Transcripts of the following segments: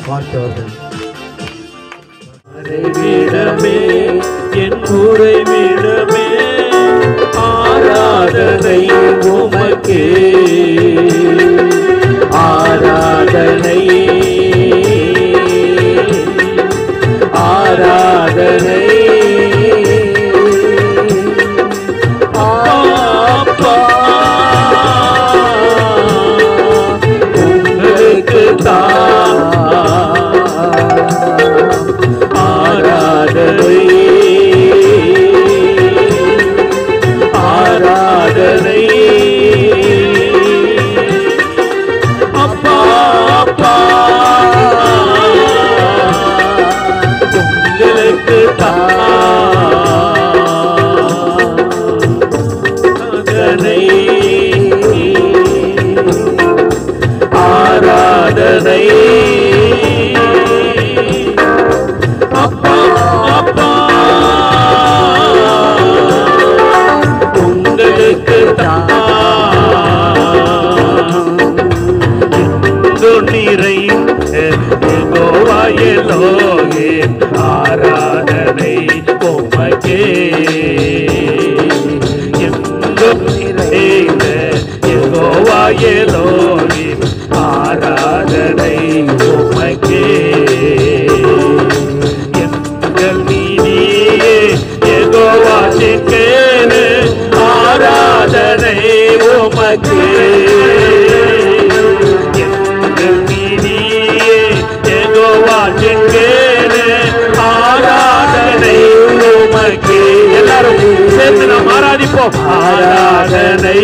பார்த்தவர்கள் விடமே என் உறைவிடமே ஆராதனை உமக்கே ஆராதனை ஆராதனை அப்பா உங்களுக்கு தான் ஆராதனை ஆராதனை அப்பா அப்பா உங்களுக்கு ஆராதனை ஆராதனை அப்பா அப்பா உங்களுக்கு நிறை கோவாயலோகே ஆராதனை உமக்கே எங்கும் நிறைந்த கோவாயலோகே ஆராதனை உமக்கே எங்கள் நீதியே எகோவாசிக்கேனு ஆராதனை உமக்கே எங்கள் நீதியே எகோவாசிக்கேனு ஆராதனை உமக்கே எல்லாரும் சேர்ந்து நாம் ஆராதிப்போம் ஆராதனை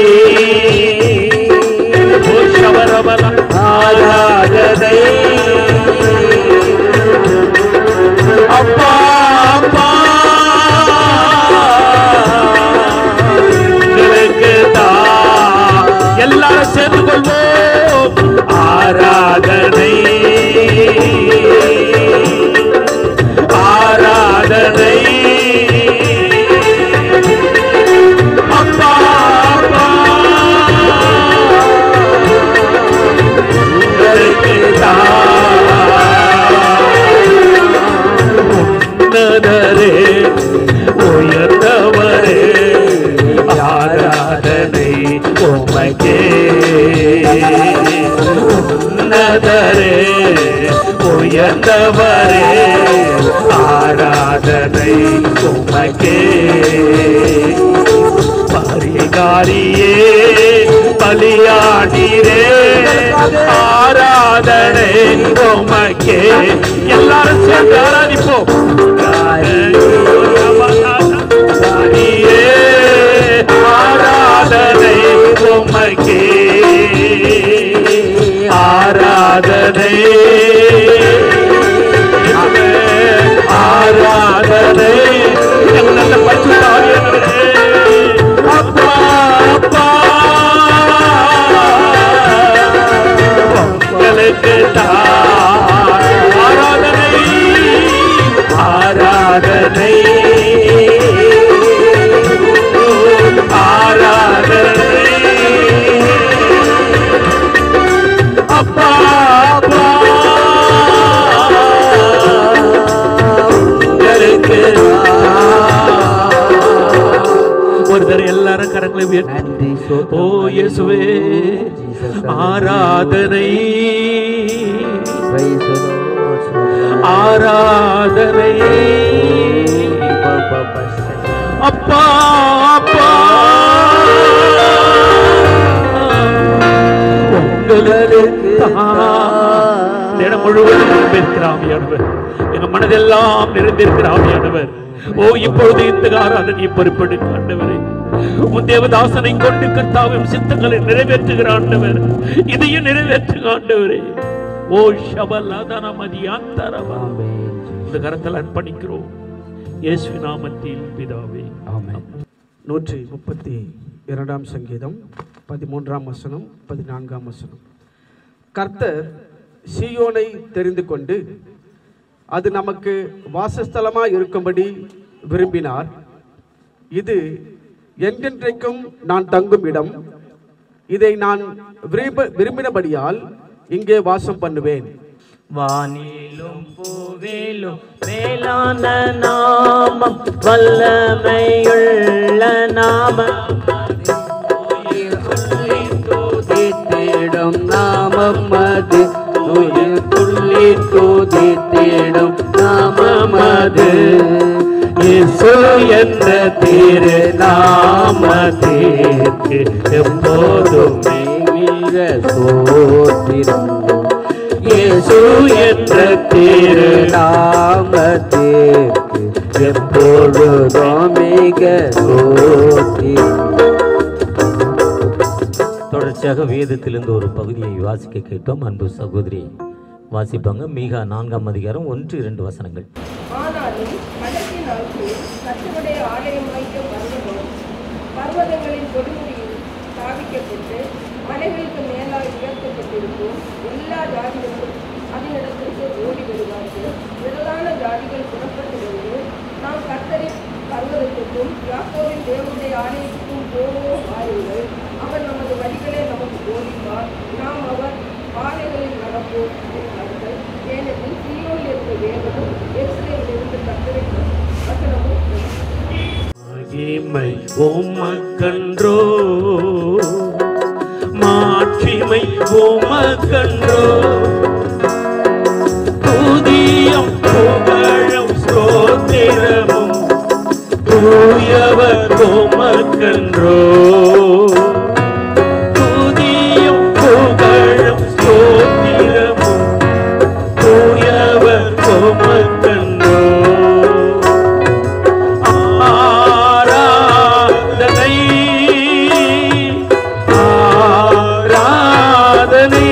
ஓ சபரபல ஆராதனை அப்பா அப்பா உங்களுக்கு தான் எல்லாரும் சேர்ந்து கொள்வோம் ஆராதனை ஆராதனை அப்பா அப்பா உங்களுக்கு உன்னதரே உயர்ந்தவரே ஆராதனை உமக்கே உன்னதரே உயர்ந்தவரே ஆராதனை உமக்கே பரிகாரியே பலியாடிரே ஆராதனை உமக்கே எல்லாரும் சேர்ந்து ஆராதிப்போம் காரியே ஆராதனை உமக்கே ஆராதனை ஆராதனை எங்கள் நல்ல பரிசுத்த ஆவியானவரே, அப்பா அப்பா உங்களுக்கு தான் ஆராதனை ஆராதனை ஆராதனை அப்பா அப்பா உங்களுக்கு ஒரு தடவை எல்லாரும் கரங்களை உயர்த்தி நன்றி ஓ இயேசுவே ஆராதனை ஆராதனை அப்பா அப்பா உங்களுக்கு தான் இடம் முழுவதும் நிறைந்திருக்கிற ஆவியானவர் எங்க மனதெல்லாம் நிறைந்திருக்கிற ஆவியானவர் ஓ இப்பொழுது இந்த ஆராதனையை பொறுப்பெடுக்க ஆண்டவரே உன் தேவதாசனை கொண்டு கர்த்தாவின் சித்தங்களை நிறைவேற்றுகிற ஆண்டவர் இதையும் நிறைவேற்றுக ஆண்டவரே ஓ ஷபலாதான மதியாந்தரவா இந்த கரத்தில் அர்ப்பணிக்கிறோம் இயேசு நாமத்தில் பிதாவே நூற்றி முப்பத்தி இரண்டாம் சங்கீதம் பதிமூன்றாம் வசனம் பதினான்காம் வசனம் கர்த்தர் சீயோனை தெரிந்து கொண்டு அது நமக்கு வாசஸ்தலமாய் இருக்கும்படி விரும்பினார் இது என்றென்றைக்கும் நான் தங்கும் இடம் இதை நான் விரும்ப விரும்பினபடியால் இங்கே வாசம் பண்ணுவேன் வானிலும் பூவிலும் மேலான நாமம் வல்லமையுள்ள நாமம் துதித்திடும் நாமம் அது உயிர் துள்ளி துதித்திடும் நாமம் அது இயேசு என்ற திரு நாமத்திற்கு எப்போதுமே வீர சோத்திரம் இயேசு என்ற திரு நாமத்திற்கு எப்பொழுதும் மிக சோத்திரம் தொடர்ச்சியாக வேதத்திலிருந்து ஒரு பகுதியை வாசிக்க கேட்டோம் அன்பு சகோதரி வாசிப்பாங்க மீகா நான்காம் அதிகாரம் ஒன்று இரண்டு வசனங்கள் ஆனாலும் கடைசி நாட்களில் கர்த்தருடைய ஆலயமாகிய பர்வதம் பர்வதங்களின் கொடுமுடியில் ஸ்தாபிக்கப்பட்டு மலைகளுக்கு மேலாய் உயர்த்தப்பட்டிருக்கும் எல்லா ஜாதிகளும் அதனிடத்திற்கு ஓடி வருவார்கள் திரளான ஜாதிகள் புறப்பட்டு வந்து நாம் கர்த்தரின் பர்வதத்துக்கும் யாக்கோவின் தேவனுடைய ஆலயத்துக்கும் போவோம் வாருங்கள் அவர் நமது வழிகளை நமக்கு போதிப்பார் நாம் அவர் பாதைகளில் நடப்போம் என்றார்கள் ஏனெனில் சீயோனில் இருந்த தேவனும் எருசலேமில் இருந்த கர்த்தரின் வசனமும் மகிமை உமக்கன்றோ மாட்சிமை உமக்கன்றோ துதியம் புகழும் ஸ்தோத்திரமும் தூயவர் உமக்கன்றோ துதியம் புகழும் ஸ்தோத்திரமும் தூயவர் உமக்கன்றோ ஆராதனை ஆராதனை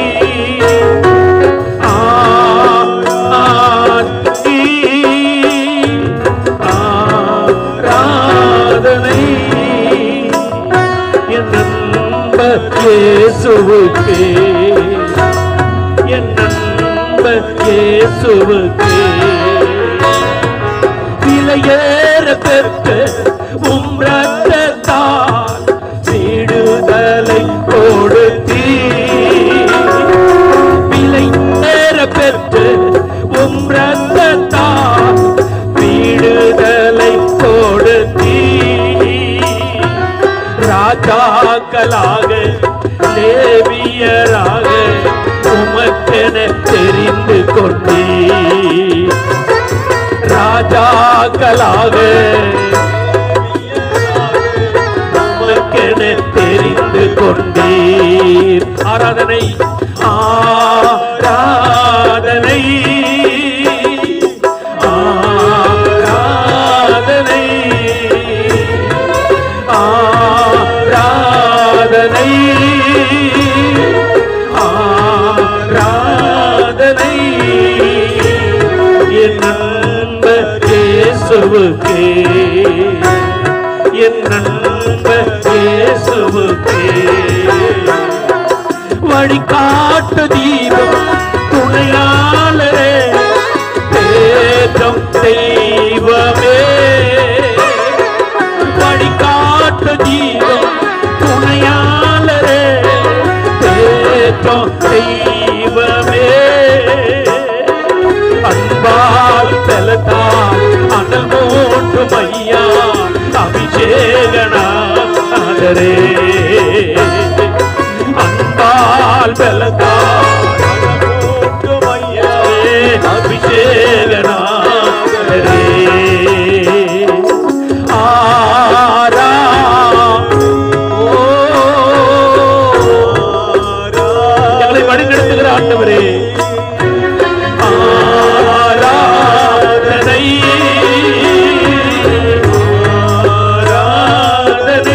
ஆராதனை ஆராதனை என் நண்பர் இயேசுவுக்கே என் நண்பர் இயேசுவுக்கே விலையேற பெற்ற உம் ரத்தத்தால் விடுதலை கொடுத்தீ விலை ஏற பெற்ற உம் ரத்தத்தால் விடுதலை கொடுத்தீ ராஜாக்களாக லேவியராக உமக்கென தெரிந்து கொண்டீ ராஜாக்களாக உமக்கென தெரிந்து கொண்டீர் ஆராதனை ஆராதனை ஆராதனை ஆராதனை ஆராதனை என் நண்பர் இயேசுவுக்கே என் நண்பர் இயேசுவுக்கே வழிகாட்டு தீபம் துணையாளரே தேற்றம் தெய்வமே வழிகாட்டு தீபம் துணையாளரே தேற்றம் தெய்வமே அன்பால் செலுத்தால் அனல் மூட்டும் ஐயா அபிஷேகனாகரே அன்பால் செலுத்தால் அனல் மூட்டும் ஐயாவே அபிஷேகனாகரே ஆரா ஓ எங்களை வழிநடத்துகிற ஆண்டவரே ஆராதனை ஆராதனை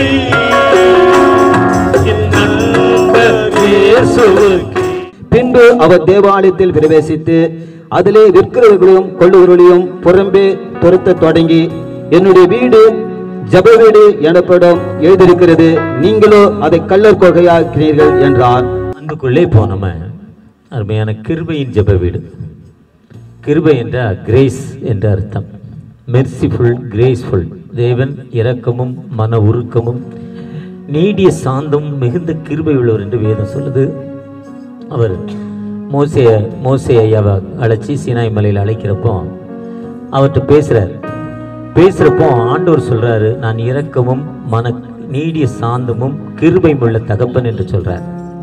என் நண்பர் இயேசுவுக்கே பின்பு அவர் தேவாலயத்தில் பிரவேசித்து அதிலே விற்கிறவர்களையும் கொள்ளுகிறவர்களையும் புறம்பே துரத்தத் தொடங்கி என்னுடைய வீடு ஜப வீடு எனப்படும் எழுதியிருக்கிறது நீங்களோ அதை கள்ளர் கொகையாக்கிறீர்கள் என்றார் அன்புக்குள்ளே போனோம அருமையான கிருபையின் ஜெப வீடு கிருபை என்றால் கிரேஸ் என்ற அர்த்தம் மெர்சிஃபுல் கிரேஸ்ஃபுல் தேவன் இரக்கமும் மன உருக்கமும் நீடிய சாந்தம் மிகுந்த கிருபை உள்ளவர் என்று வேதம் சொல்லுது அவர் மோசே மோசே ஐயாவை அழைச்சி சீனாய் மலையில் அழைக்கிறப்போ அவர்கிட்ட பேசுகிறார் பேசுகிறப்போ ஆண்டவர் சொல்கிறாரு நான் இரக்கமும் மன நீடிய சாந்தமும் கிருபையும் உள்ள தகப்பன் என்று சொல்கிறார்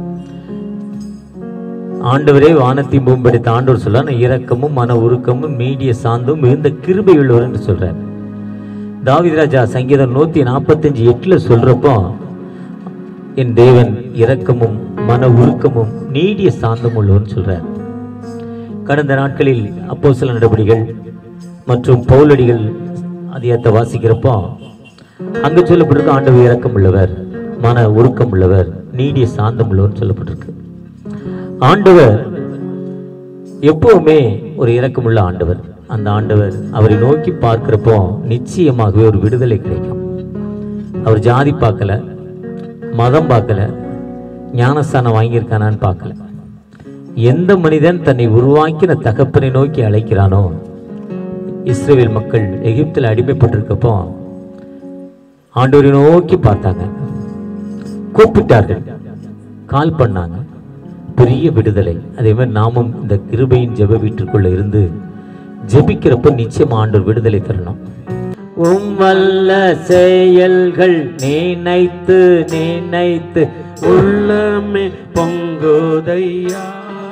ஆண்டவரே வானத்தையும் பூம்படித்த ஆண்டவர் சொல்றார் நான் இரக்கமும் மன உருக்கமும் நீடிய சாந்தும் மிகுந்த கிருபை உள்ளவர் என்று சொல்றார் தாவீது ராஜா சங்கீதம் நூத்தி நாற்பத்தஞ்சு எட்டுல சொல்றப்போ என் தேவன் இரக்கமும் மன உருக்கமும் நீடிய சாந்தம் உள்ளவர்னு சொல்றார் கடந்த நாட்களில் அப்போ சில நடவடிக்கைகள் மற்றும் பவுலடிகள் அதிகத்தை வாசிக்கிறப்போ அங்கு சொல்லப்பட்டிருக்கு ஆண்டவர் இரக்கம் உள்ளவர் மன உருக்கம் உள்ளவர் நீடிய சாந்தம் உள்ளவர் சொல்லப்பட்டிருக்கு ஆண்டவர் எப்பவுமே ஒரு இரக்கமுள்ள ஆண்டவர் அந்த ஆண்டவர் அவரை நோக்கி பார்க்கிறப்போ நிச்சயமாகவே ஒரு விடுதலை கிடைக்கும் அவர் ஜாதி பார்க்கல மதம் பார்க்கல ஞானஸ்தானம் வாங்கியிருக்கானான்னு பார்க்கல எந்த மனிதன் தன்னை உருவாக்கின தகப்பனை நோக்கி அழைக்கிறானோ இஸ்ரேல் மக்கள் எகிப்தில் அடிமைப்பட்டிருக்கப்போ ஆண்டவரை நோக்கி பார்த்தாங்க கூப்பிட்டார்கள் கால் பண்ணாங்க பெரிய விடுதலை அதே மாதிரி நாமும் இந்த கிருபையின் ஜெப வீட்டுக்குள்ள இருந்து ஜெபிக்கிறப்ப நிச்சயம் ஆண்டவர் விடுதலை தரணும் உம் வல்ல செயல்கள் நினைத்து நினைத்து உள்ளமே பொங்குதையா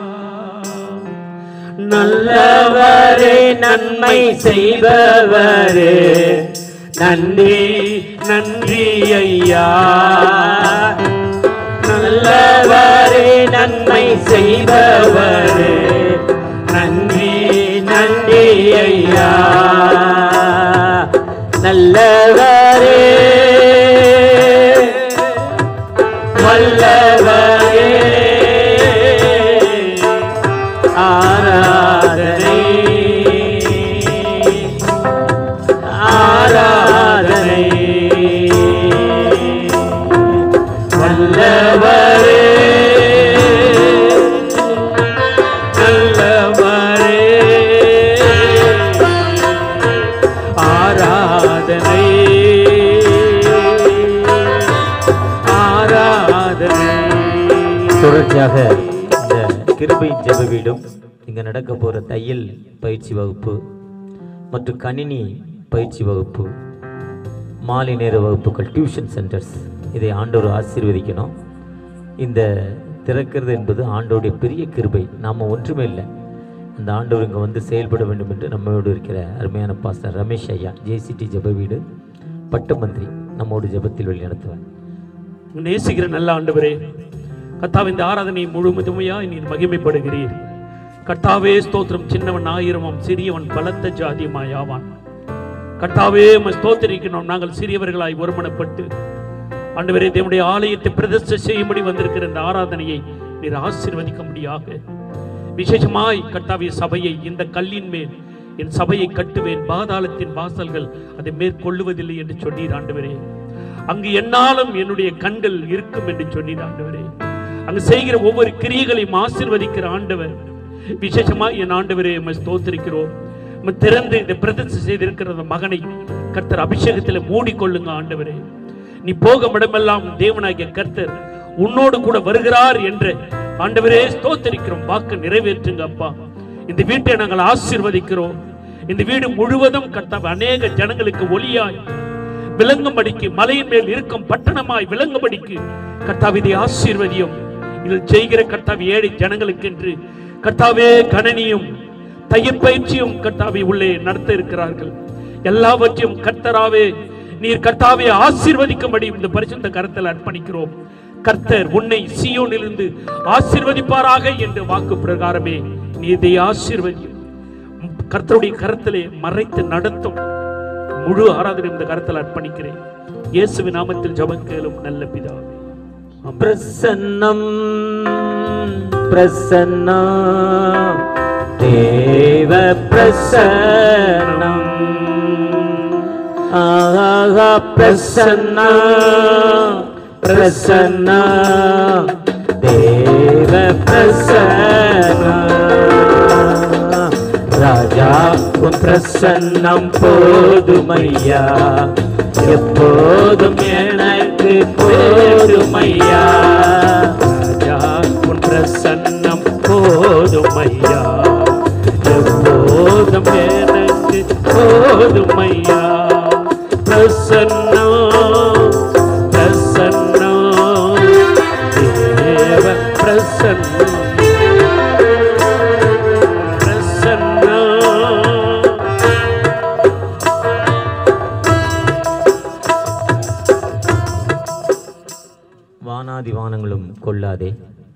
நல்லவரே நன்மை செய்பவரே நன்றி நன்றி ஐயா நல்லவரே நன்மை செய்பவரே நன்றி நன்றி ஐயா நல்லவரே வல்லவரே ஆராதனை ஆராதனை வல்லவரே நல்லவரே ஆராதனை ஆராதனை தொடர்ச்சியாக இந்த கிருபை ஜெப வீடும் இங்கே நடக்க போகிற தையல் பயிற்சி வகுப்பு மற்றும் கணினி பயிற்சி வகுப்பு மாலை நேர வகுப்புகள் டியூஷன் சென்டர்ஸ் இதை ஆண்டவர் ஆசீர்வதிக்கணும் இந்த திறக்கிறது என்பது ஆண்டோடைய பெரிய கிருபை நாம் ஒன்றுமே இல்லை அந்த ஆண்டவர் இங்கே வந்து செயல்பட வேண்டும் என்று நம்மோடு இருக்கிற அருமையான பாஸ்டர் ரமேஷ் ஐயா ஜேசிடி ஜெப வீடு பட்ட மந்திரி நம்மோடு ஜெபத்தில் வழி நடத்துவார் நேசிக்கிற நல்ல ஆண்டவரே கர்த்தாவே இந்த ஆராதனை முழுமுதுமையாய் நீர் மகிமைப்படுகிறீர் கர்த்தாவே ஸ்தோத்திரம் சின்னவன் ஆயிரமும் சிறியவன் பலத்த ஜாதியுமாய் ஆவான் கர்த்தாவே உம்மை ஸ்தோத்திரிக்கணும் நாங்கள் சிறியவர்களாய் ஒருமனப்பட்டு ஆண்டவரே தேவனுடைய ஆலயத்தை பிரதிஷ்டை செய்யும்படி வந்திருக்கிற இந்த ஆராதனையை நீர் ஆசீர்வதிக்கும்படியாக விசேஷமாய் கர்த்தாவே சபையை இந்த கல்லின் மேல் என் சபையை கட்டுவேன் பாதாளத்தின் வாசல்கள் அதை மேற்கொள்ளுவதில்லை என்று சொன்னீர் ஆண்டவரே அங்கு என்னாலும் என்னுடைய கண்கள் இருக்கும் என்று சொன்னீர் ஆண்டவரே அங்கு செய்கிற ஒவ்வொரு கிரியைகளையும் ஆசீர்வதிக்கிற ஆண்டவர் விசேஷமாய் என் ஆண்டவரே உம்மை ஸ்தோத்திரிக்கிறோம் உம்மை திறந்து இந்த பிரதிஷ்டை செய்திருக்கிற அந்த மகனை கர்த்தர் அபிஷேகத்தில் மூடிக்கொள்ளுங்க ஆண்டவரே நீ போகும் இடமெல்லாம் தேவனாகிய கர்த்தர் உன்னோடு கூட வருகிறார் என்று ஆண்டவரே ஸ்தோத்தரிக்கிறோம் வாக்கு நிறைவேற்றுங்க அப்பா இந்த வீட்டை நாங்கள் ஆசீர்வதிக்கிறோம் இந்த வீடு முழுவதும் கர்த்தாவே அநேக ஜனங்களுக்கு ஒளியாய் விளங்கும்படிக்கு மலையின் மேல் இருக்கும் பட்டணமாய் விளங்கும்படிக்கு கர்த்தாவே இதை ஆசீர்வதியும் இதில் செய்கிற கர்த்தாவே ஏழை ஜனங்களுக்கு என்று கர்த்தாவே கணனியும் தையல் பயிற்சியும் கர்த்தாவே உள்ளே நடத்த இருக்கிறார்கள் எல்லாவற்றையும் கர்த்தராவே நீர் கர்த்தாவே ஆசீர்வதிக்கும்படி இந்த பரிசுத்த கரத்தில் அர்ப்பணிக்கிறோம் கர்த்தர் உன்னை சீயோனிலிருந்து ஆசீர்வதிப்பாராக என்று வாக்கு பிரகாரமே நீ இதை ஆசீர்வதியும் கர்த்தருடைய கரத்திலே மறைத்து நடத்தும் முழு ஆராதனை இந்த கரத்தில் அர்ப்பணிக்கிறேன் இயேசுவின் நாமத்தில் ஜெபம் கேளும் நல்ல பிதாவே ஆமென். பிரசன்னம் பிரசன்னம் தேவ பிரசன்னம் ஆஹா பிரசன்னம் பிரசன்னம் தேவ பிரசன்னம் ராஜா உன் பிரசன்னம் போதுமையா எப்போதும் எனக்கு போதுமையா ராஜா உன் பிரசன்னம் போதுமையா போதுமையா எப்போதும் எனக்கு போதுமையா பிரசன்னா பிரசன்னா தேவ பிரசன்னா பிரசன்னா வானாதி வானங்களும் கொள்ளாதே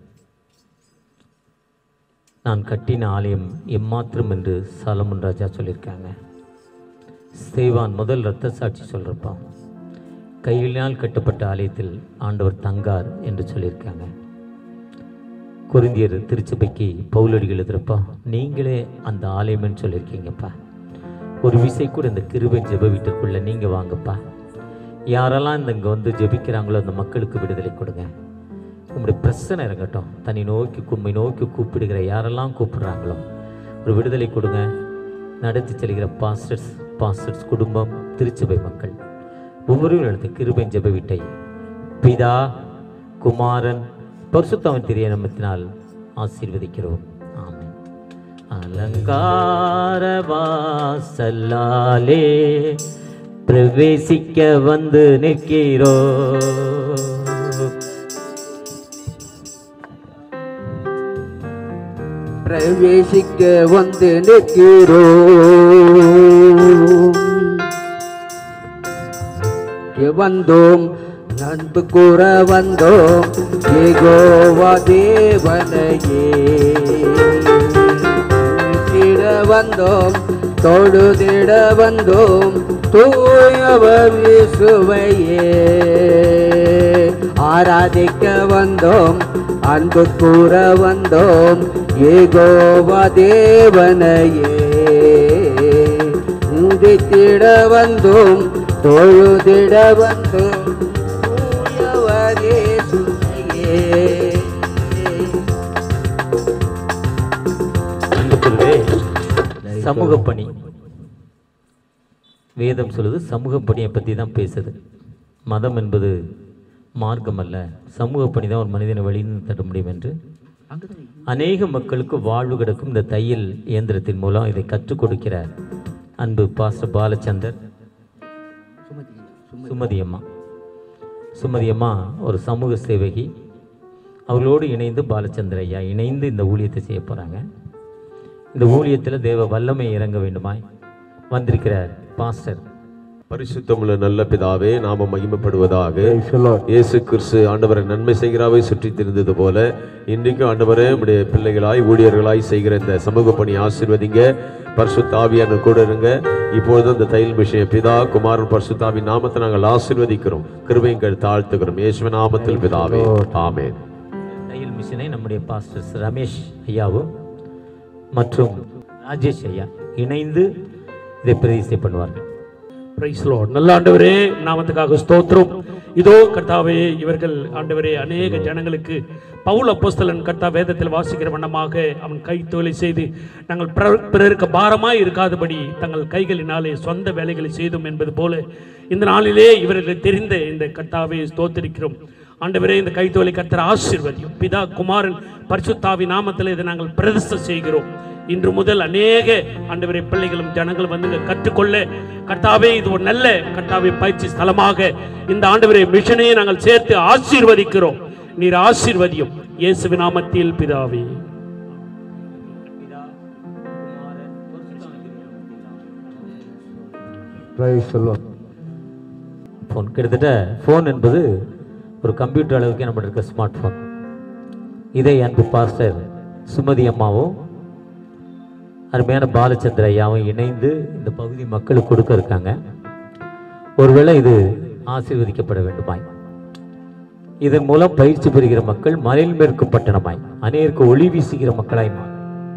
நான் கட்டின ஆலயம் எம்மாத்திரம் என்று சாலமன் ராஜா சொல்லியிருக்காங்க சேவான் முதல் இரத்த சாட்சி சொல்கிறப்பா கையினால் கட்டப்பட்ட ஆலயத்தில் ஆண்டவர் தங்கார் என்று சொல்லியிருக்காங்க கொரிந்தியர் திருச்சபைக்கு பவுலடிகள் எழுதுறப்பா நீங்களே அந்த ஆலயம்னு சொல்லியிருக்கீங்கப்பா ஒரு விசை கூட இந்த கிருபை ஜெப வீட்டுக்குள்ளே நீங்கள் வாங்கப்பா யாரெல்லாம் இந்த இங்கே வந்து ஜெபிக்கிறாங்களோ அந்த மக்களுக்கு விடுதலை கொடுங்க உங்களுடைய பிரச்சனை இறங்கட்டும் தன்னை நோக்கி கும்மை நோக்கி கூப்பிடுகிற யாரெல்லாம் கூப்பிடுறாங்களோ ஒரு விடுதலை கொடுங்க நடத்தி செல்கிற பாஸ்டர்ஸ் பாஸ்டர்ஸ் குடும்பம் திருச்சபை மக்கள் ஒவ்வொருவரும் எடுத்த கிருபை ஜெப வீட்டை பிதா குமாரன் பரிசுத்தவன் திரிய நமத்தினால் ஆசீர்வதிக்கிறோம் ஆமென் அலங்கார வாசல்லாலே பிரவேசிக்க வந்து நிற்கிறோ பிரவேசிக்க வந்து நிற்கிறோம் இங்கே வந்தோம் நண்பு கூற வந்தோம் ஏகோவா தேவனையே திட வந்தோம் தொழுதிட வந்தோம் தூயவர் இயேசுவையே ஆராதிக்க வந்தோம் அன்பு கூற வந்தோம் ஏகோவா தேவனையே உதித்திட வந்தோம் தொழுதிட வந்தோம் தூயவர் இயேசுவையே அன்புக்குள்ளே சமூக பணி வேதம் சொல்லுது சமூக பணியை பற்றி தான் பேசுது மதம் என்பது மார்க்கம் அல்ல சமூக பணி தான் ஒரு மனிதனை வழிந்து தட்ட முடியும் என்று அநேக மக்களுக்கு வாழ்வு கிடக்கும் இந்த தையல் இயந்திரத்தின் மூலம் இதை கற்றுக் கொடுக்கிறார் அன்பு பாஸ்டர் பாலச்சந்தர் சுமதி அம்மா சுமதி அம்மா ஒரு சமூக சேவகி அவர்களோடு இணைந்து பாலச்சந்திர ஐயா இணைந்து இந்த ஊழியத்தை செய்ய போகிறாங்க இந்த ஊழியத்தில் தேவ வல்லமை இறங்க வேண்டுமாய் வந்திருக்கிறார் பாஸ்டர் பரிசுத்தமுள்ள நல்ல பிதாவே நாம மகிமைப்படுவதாக இயேசு கிறிஸ்து ஆண்டவரை நன்மை செய்கிறாவை சுற்றி திரிந்தது போல இன்றைக்கும் ஆண்டவரே உடைய பிள்ளைகளாய் ஊழியர்களாய் செய்கிற இந்த சமூக பணி ஆசீர்வதிங்க பரிசுத்தாவியான கூட இருங்க இப்பொழுது அந்த தையல் விஷயம் பிதா குமாரன் பரிசுத்தாவி நாமத்தை நாங்கள் ஆசீர்வதிக்கிறோம் கிருபைங்கள் தாழ்த்துகிறோம் இயேசுவ நாமத்தில் பிதாவே ஆமென் தையல் மிஷினை நம்முடைய பாஸ்டர்ஸ் ரமேஷ் ஐயாவும் மற்றும் ராஜேஷ் ஐயா இணைந்து இதை பிரதிஷ்டை பண்ணுவார்கள் பிரைஸ் லார்ட் நல்ல ஆண்டவரே நாமத்துக்காக ஸ்தோத்திரம் இதோ கர்த்தாவே இவர்கள் ஆண்டவரே அநேக ஜனங்களுக்கு பவுல் அப்போஸ்தலன் கர்த்தா வேதத்தில் வாசிக்கிற வண்ணமாக அவன் கை தொழிலை செய்து நாங்கள் பிறர்- பிறருக்கு பாரமாய் இருக்காதபடி தங்கள் கைகளினாலே சொந்த வேலைகளை செய்தோம் என்பது போல இந்த நாளிலே இவர்கள் தெரிந்த இந்த கர்த்தாவை ஸ்தோத்திரிக்கிறோம் ஆண்டவரே இந்த கைத்தோலை கர்த்தர் ஆசீர்வதியும் பிதா குமாரன் பரிசுத்தாவி நாமத்தில் இதை நாங்கள் பிரதிஷ்டை செய்கிறோம் இன்று முதல் அநேக ஆண்டவரை பிள்ளைகளும் ஜனங்களும் வந்து இங்க கற்றுக்கொள்ள கர்த்தாவே இது ஒரு நல்ல கர்த்தாவே பயிற்சி ஸ்தலமாக இந்த ஆண்டவரை மிஷனையை நாங்கள் சேர்த்து ஆசீர்வதிக்கிறோம் நீர் ஆசீர்வதியும் இயேசுவின் நாமத்தில் பிதாவே ஃபோன் கிட்டத்தட்ட ஃபோன் என்பது ஒரு கம்ப்யூட்டர் அளவுக்கு நம்ம இருக்க ஸ்மார்ட் ஃபோன் இதை அன்பு பாஸ்டர் சுமதி அம்மாவும் அருமையான பாலச்சந்திர ஐயாவும் இணைந்து இந்த பகுதி மக்களுக்கு கொடுக்க இருக்காங்க ஒருவேளை இது ஆசீர்வதிக்கப்பட வேண்டுமாய் இதன் மூலம் பயிற்சி பெறுகிற மக்கள் மலையில் மேற்கு பட்டணமாய் அநேருக்கு ஒளி வீசுகிற மக்களாய் மாறும்.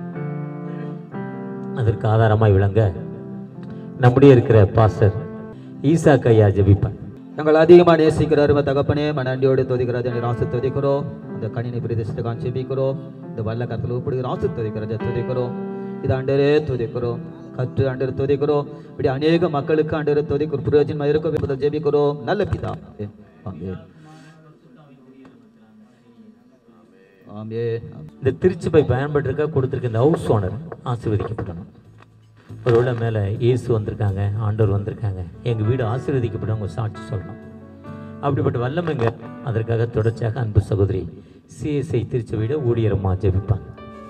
அதற்கு ஆதாரமாய் விளங்க நம்முடைய இருக்கிற பாஸ்டர் ஈசா கையா ஜெபிப்பார் ഞങ്ങൾ അധികമായി നേസിക്കുന്ന അരുമ തകപ്പനെ മണാണ്ടിയോട് തോതിക്കുന്ന രാസ തോതിக்கிறோ அந்த கணினி பிரதேசத்தை காமிச்சிபிக்கிறோம் இந்த வல்லக்கரத்தில் உட்படுகிற ராசு துதிக்கிறத துதிக்கிறோம் இது ஆண்டரே துதிக்கிறோம் கற்று ஆண்டர் துதிக்கிறோம் இப்படி அநேக மக்களுக்கு ஆண்டர் துதிக்கிற பிரயோஜனமாக இருக்கும் என்பதை ஜெபிக்கிறோம் நல்ல பிதா ஆமென். ஆமே இந்த திருச்சபை பயன்படுறதுக்கா கொடுத்துருக்க இந்த ஹவுஸ் ஓனர் ஆசீர்வதிக்கப்படணும் ஒருவேளை மேலே இயேசு வந்திருக்காங்க ஆண்டவர் வந்திருக்காங்க எங்கள் வீடு ஆசீர்வதிக்கப்பட்டவங்க சாட்சி சொல்லணும் அப்படிப்பட்ட வல்லமைங்க அதற்காக தொடர்ச்சியாக அன்பு சகோதரி சிஎஸ்ஐ திருச்சபையிட ஊழியரம்மா ஜெபிப்பாங்க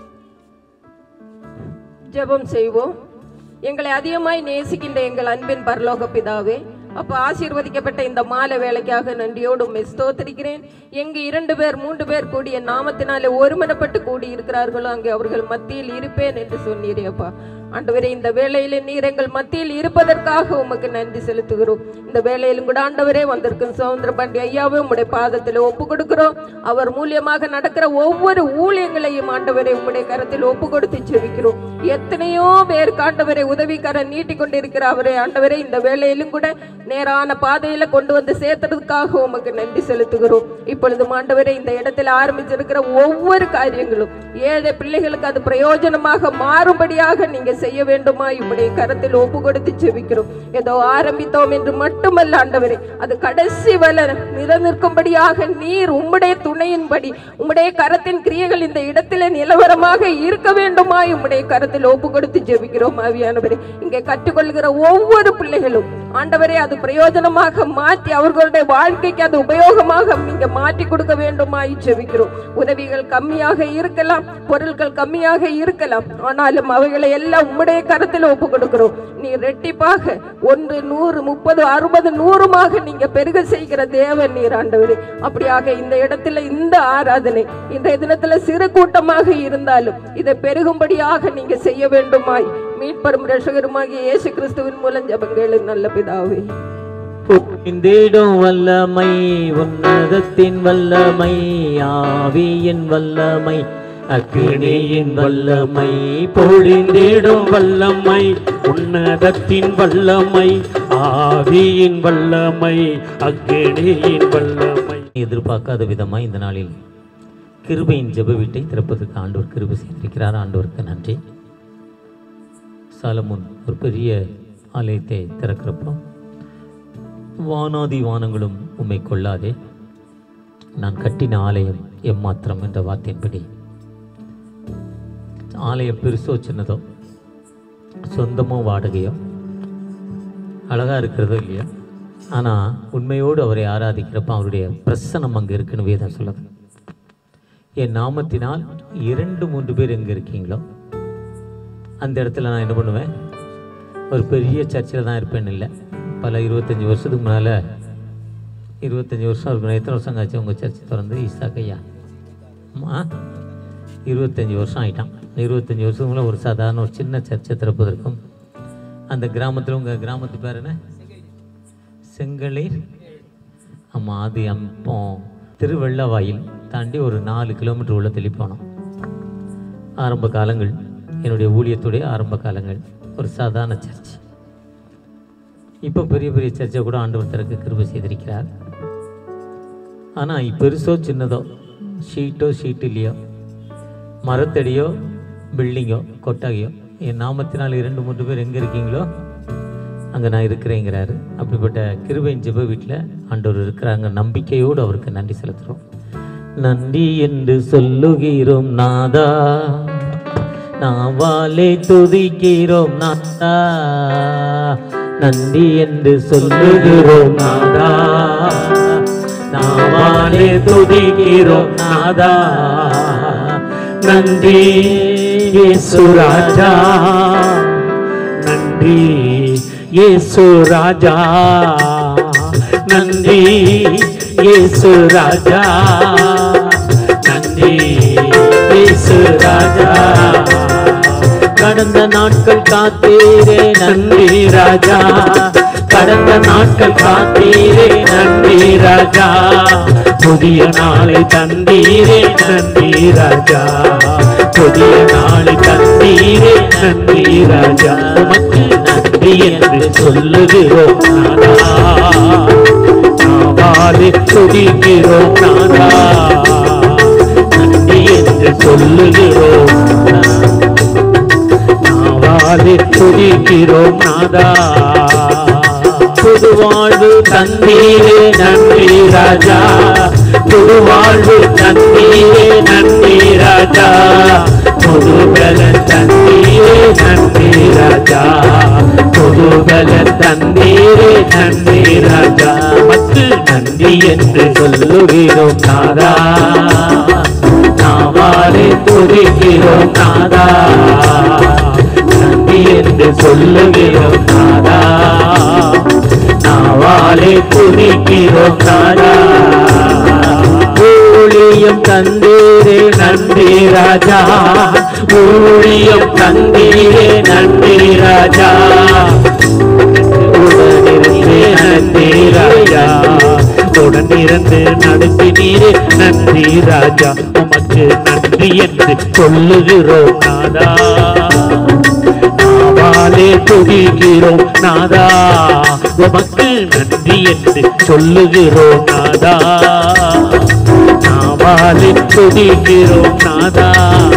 ஜெபம் செய்வோம் எங்களை அதிகமாய் நேசிக்கின்ற எங்கள் அன்பின் பரலோக பிதாவே அப்ப ஆசீர்வதிக்கப்பட்ட இந்த மாலை வேலைக்காக நன்றியோடு உம்மை ஸ்தோத்திரிக்கிறேன் எங்கு இரண்டு பேர் மூன்று பேர் கூடிய நாமத்தினாலே ஒருமனப்பட்டு கூடி இருக்கிறார்களோ அங்கே அவர்கள் மத்தியில் இருப்பேன் என்று சொன்னீரே அப்பா ஆண்டவரே இந்த வேளையில நீர் எங்கள் மத்தியில் இருப்பதற்காக உமக்கு நன்றி செலுத்துகிறோம் இந்த வேளையிலும் கூட ஆண்டவரே வந்திருக்கும் சுதந்திர பாண்டி ஐயாவே உம்முடைய பாதத்தில் ஒப்பு கொடுக்கிறோம் அவர் மூலியமாக நடக்கிற ஒவ்வொரு ஊழியங்களையும் ஆண்டவரே உம்முடைய கரத்தில் ஒப்பு கொடுத்து ஜெபிக்கிறோம் எத்தனையோ பேர் ஆண்டவரை உதவிக்கரம் நீட்டி கொண்டிருக்கிற அவரே ஆண்டவரே இந்த வேளையிலும் கூட நேரான பாதையில கொண்டு வந்து சேர்த்ததுக்காக உமக்கு நன்றி செலுத்துகிறோம் இப்பொழுது ஆண்டவரே இந்த இடத்துல ஆரம்பிச்சிருக்கிற ஒவ்வொரு காரியங்களும் ஏழை பிள்ளைகளுக்கு அது பிரயோஜனமாக மாறும்படியாக நீங்க செய்ய வேண்டுமா உம்முடைய கரத்தில் ஒப்பு கொடுத்து ஜெபிக்கிறோம் ஏதோ ஆரம்பித்தோம் என்று மட்டுமல்ல ஆண்டவரே அது கடைசி வரை நிலநிற்கும்படியாக நீர் உம்முடைய துணையின்படி உம்முடைய கரத்தின் கிரியைகள் இந்த இடத்துல நிலவரமாக இருக்க வேண்டுமா உம்முடைய கரத்தில் ஒப்பு கொடுத்து ஜெபிக்கிறோம் ஆவியானவரே இங்கே கற்றுக்கொள்கிற ஒவ்வொரு பிள்ளைகளும் ஆண்டவரே அது பிரயோஜனமாக மாற்றி அவர்களுடைய வாழ்க்கைக்கு அது உபயோகமாக நீங்க மாற்றி கொடுக்க வேண்டுமாய் ஜெபிக்கிறோம் உதவிகள் கம்மியாக இருக்கலாம் பொருட்கள் கம்மியாக இருக்கலாம் ஆனாலும் அவைகளை எல்லாம் உம்முடைய கரத்தில் ஒப்பு கொடுக்கிறோம் நீ ரெட்டிப்பாக ஒன்று நூறு முப்பது அறுபது நூறுமாக நீங்க பெருக செய்கிற தேவன் நீர் ஆண்டவரே அப்படியாக இந்த இடத்துல இந்த ஆராதனை இன்றைய தினத்துல சிறு கூட்டமாக இருந்தாலும் இதை பெருகும்படியாக நீங்க செய்ய வேண்டுமாய் மீட்பரும் ரட்சகருமாகிய இயேசு கிறிஸ்துவின் மூலம் ஜபங்கள் நல்ல பிதாவே தேடும் வல்லமை உன்னதத்தின் வல்லமை ஆவியின் வல்லமை அக்கினியின் வல்லமை பொழிந்திடும் வல்லமை உன்னதத்தின் வல்லமை ஆவியின் வல்லமை அக்கினியின் வல்லமை எதிர்பார்க்காத விதமாக இந்த நாளில் கிருபையின் ஜெப வீட்டை திறப்பதற்கு ஆண்டவர் கிருபை செய்திருக்கிறார் ஆண்டவருக்கு நன்றி சாலமுன் ஒரு பெரிய ஆலயத்தை திறக்கிறப்போ வானாதி வானங்களும் உம்மை கொள்ளாதே நான் கட்டின ஆலயம் எம்மாத்திரம் என்ற வார்த்தையின்படி ஆலயம் பெருசோ சின்னதோ சொந்தமோ வாடகையோ அழகாக இருக்கிறதோ இல்லையோ ஆனால் உண்மையோடு அவரை ஆராதிக்கிறப்ப அவருடைய பிரசனம் அங்கே இருக்குன்னு வேதம் சொல்லுது என் நாமத்தினால் இரண்டு மூன்று பேர் எங்கே இருக்கீங்களோ அந்த இடத்துல நான் என்ன பண்ணுவேன் ஒரு பெரிய சர்ச்சில் தான் இருப்பேன்னு இல்லை பல இருபத்தஞ்சி வருஷத்துக்கு முன்னால் இருபத்தஞ்சி வருஷம் இருக்கு எத்தனை வருஷம் ஆச்சு உங்கள் சர்ச்சை திறந்து ஈசாக்கையா ஆ இருபத்தஞ்சி வருஷம் ஆயிட்டான் இருபத்தஞ்சி வருஷத்துக்கு முன்னாடி ஒரு சாதாரண ஒரு சின்ன சர்ச்சை திறப்பதற்கும் அந்த கிராமத்தில் உங்கள் கிராமத்து பேர் என்ன செங்கலீர் ஆமாம் அது அப்போ திருவெள்ளவாயில் தாண்டி ஒரு நாலு கிலோமீட்டர் உள்ள தள்ளி போனோம் ஆரம்ப காலங்கள் என்னுடைய ஊழியத்துடைய ஆரம்ப காலங்கள் ஒரு சாதாரண சர்ச் இப்போ பெரிய பெரிய சர்ச்சை கூட ஆண்டவர் திறக்க கிருபை செய்திருக்கிறார் ஆனால் பெருசோ சின்னதோ ஷீட்டோ ஷீட் இல்லையோ மரத்தடியோ பில்டிங்கோ கொட்டகையோ என் நாமத்தினால் இரண்டு மூன்று பேர் எங்கே இருக்கீங்களோ அங்கே நான் இருக்கிறேங்கிறாரு அப்படிப்பட்ட கிருபையின் ஜெப வீட்டில் ஆண்டவர் இருக்கிறாங்க நம்பிக்கையோடு அவருக்கு நன்றி செலுத்துகிறோம் நன்றி என்று சொல்லுகிறோம் நாதா நாவாலே துதிக்கிறோம் நாதா நன்றி என்று சொல்லுகிறோம் நாதா நாவாலே துதிக்கிறோம் நாதா நன்றி இயேசு ராஜா நன்றி இயேசு ராஜா நன்றி இயேசு ராஜா நன்றி இயேசு ராஜா கடந்த நாட்கள் காத்தீரே நன்றி ராஜா கடந்த நாட்கள் காத்தீரே நன்றி ராஜா புதிய நாளை தந்தீரே நன்றி ராஜா புதிய நாளை தந்தீரே நன்றி ராஜா உமக்கு நன்றி என்று சொல்லுகிறோம் நாதா நாவாலே துதிக்கிறோம் நாதா நன்றி என்று சொல்லுகிறோம் நாவாலே துதிக்கிறோம் நாதா புது வாழ்வு தந்தீரே நன்றி ராஜா புது வாழ்வு தந்தீரே நன்றி நன்றி ராஜா புதுபல தந்தீரே நன்றி ராஜா மக்கு நன்றி என்று சொல்லுகிறோம் நாதா நாவாலே துதிக்கிறோம் நாதா நன்றி என்று சொல்லுகிறோம் நாதா நாவாலே துதிக்கிறோம் நாதா ஊழியம் தந்தீரே நன்றி ராஜா ஊழியம் தந்தீரே நன்றி ராஜா உடனிருந்தே நன்றி ராஜா உடனிருந்து நடத்தினீரே நன்றி ராஜா உமக்கு நன்றி என்று சொல்லுகிறோம் நாதா நாவாலே துதிக்கிறோம் நாதா உமக்கு நன்றி என்று சொல்லுகிறோம் நாதா நாவாலே துதிக்கிறோம் நாதா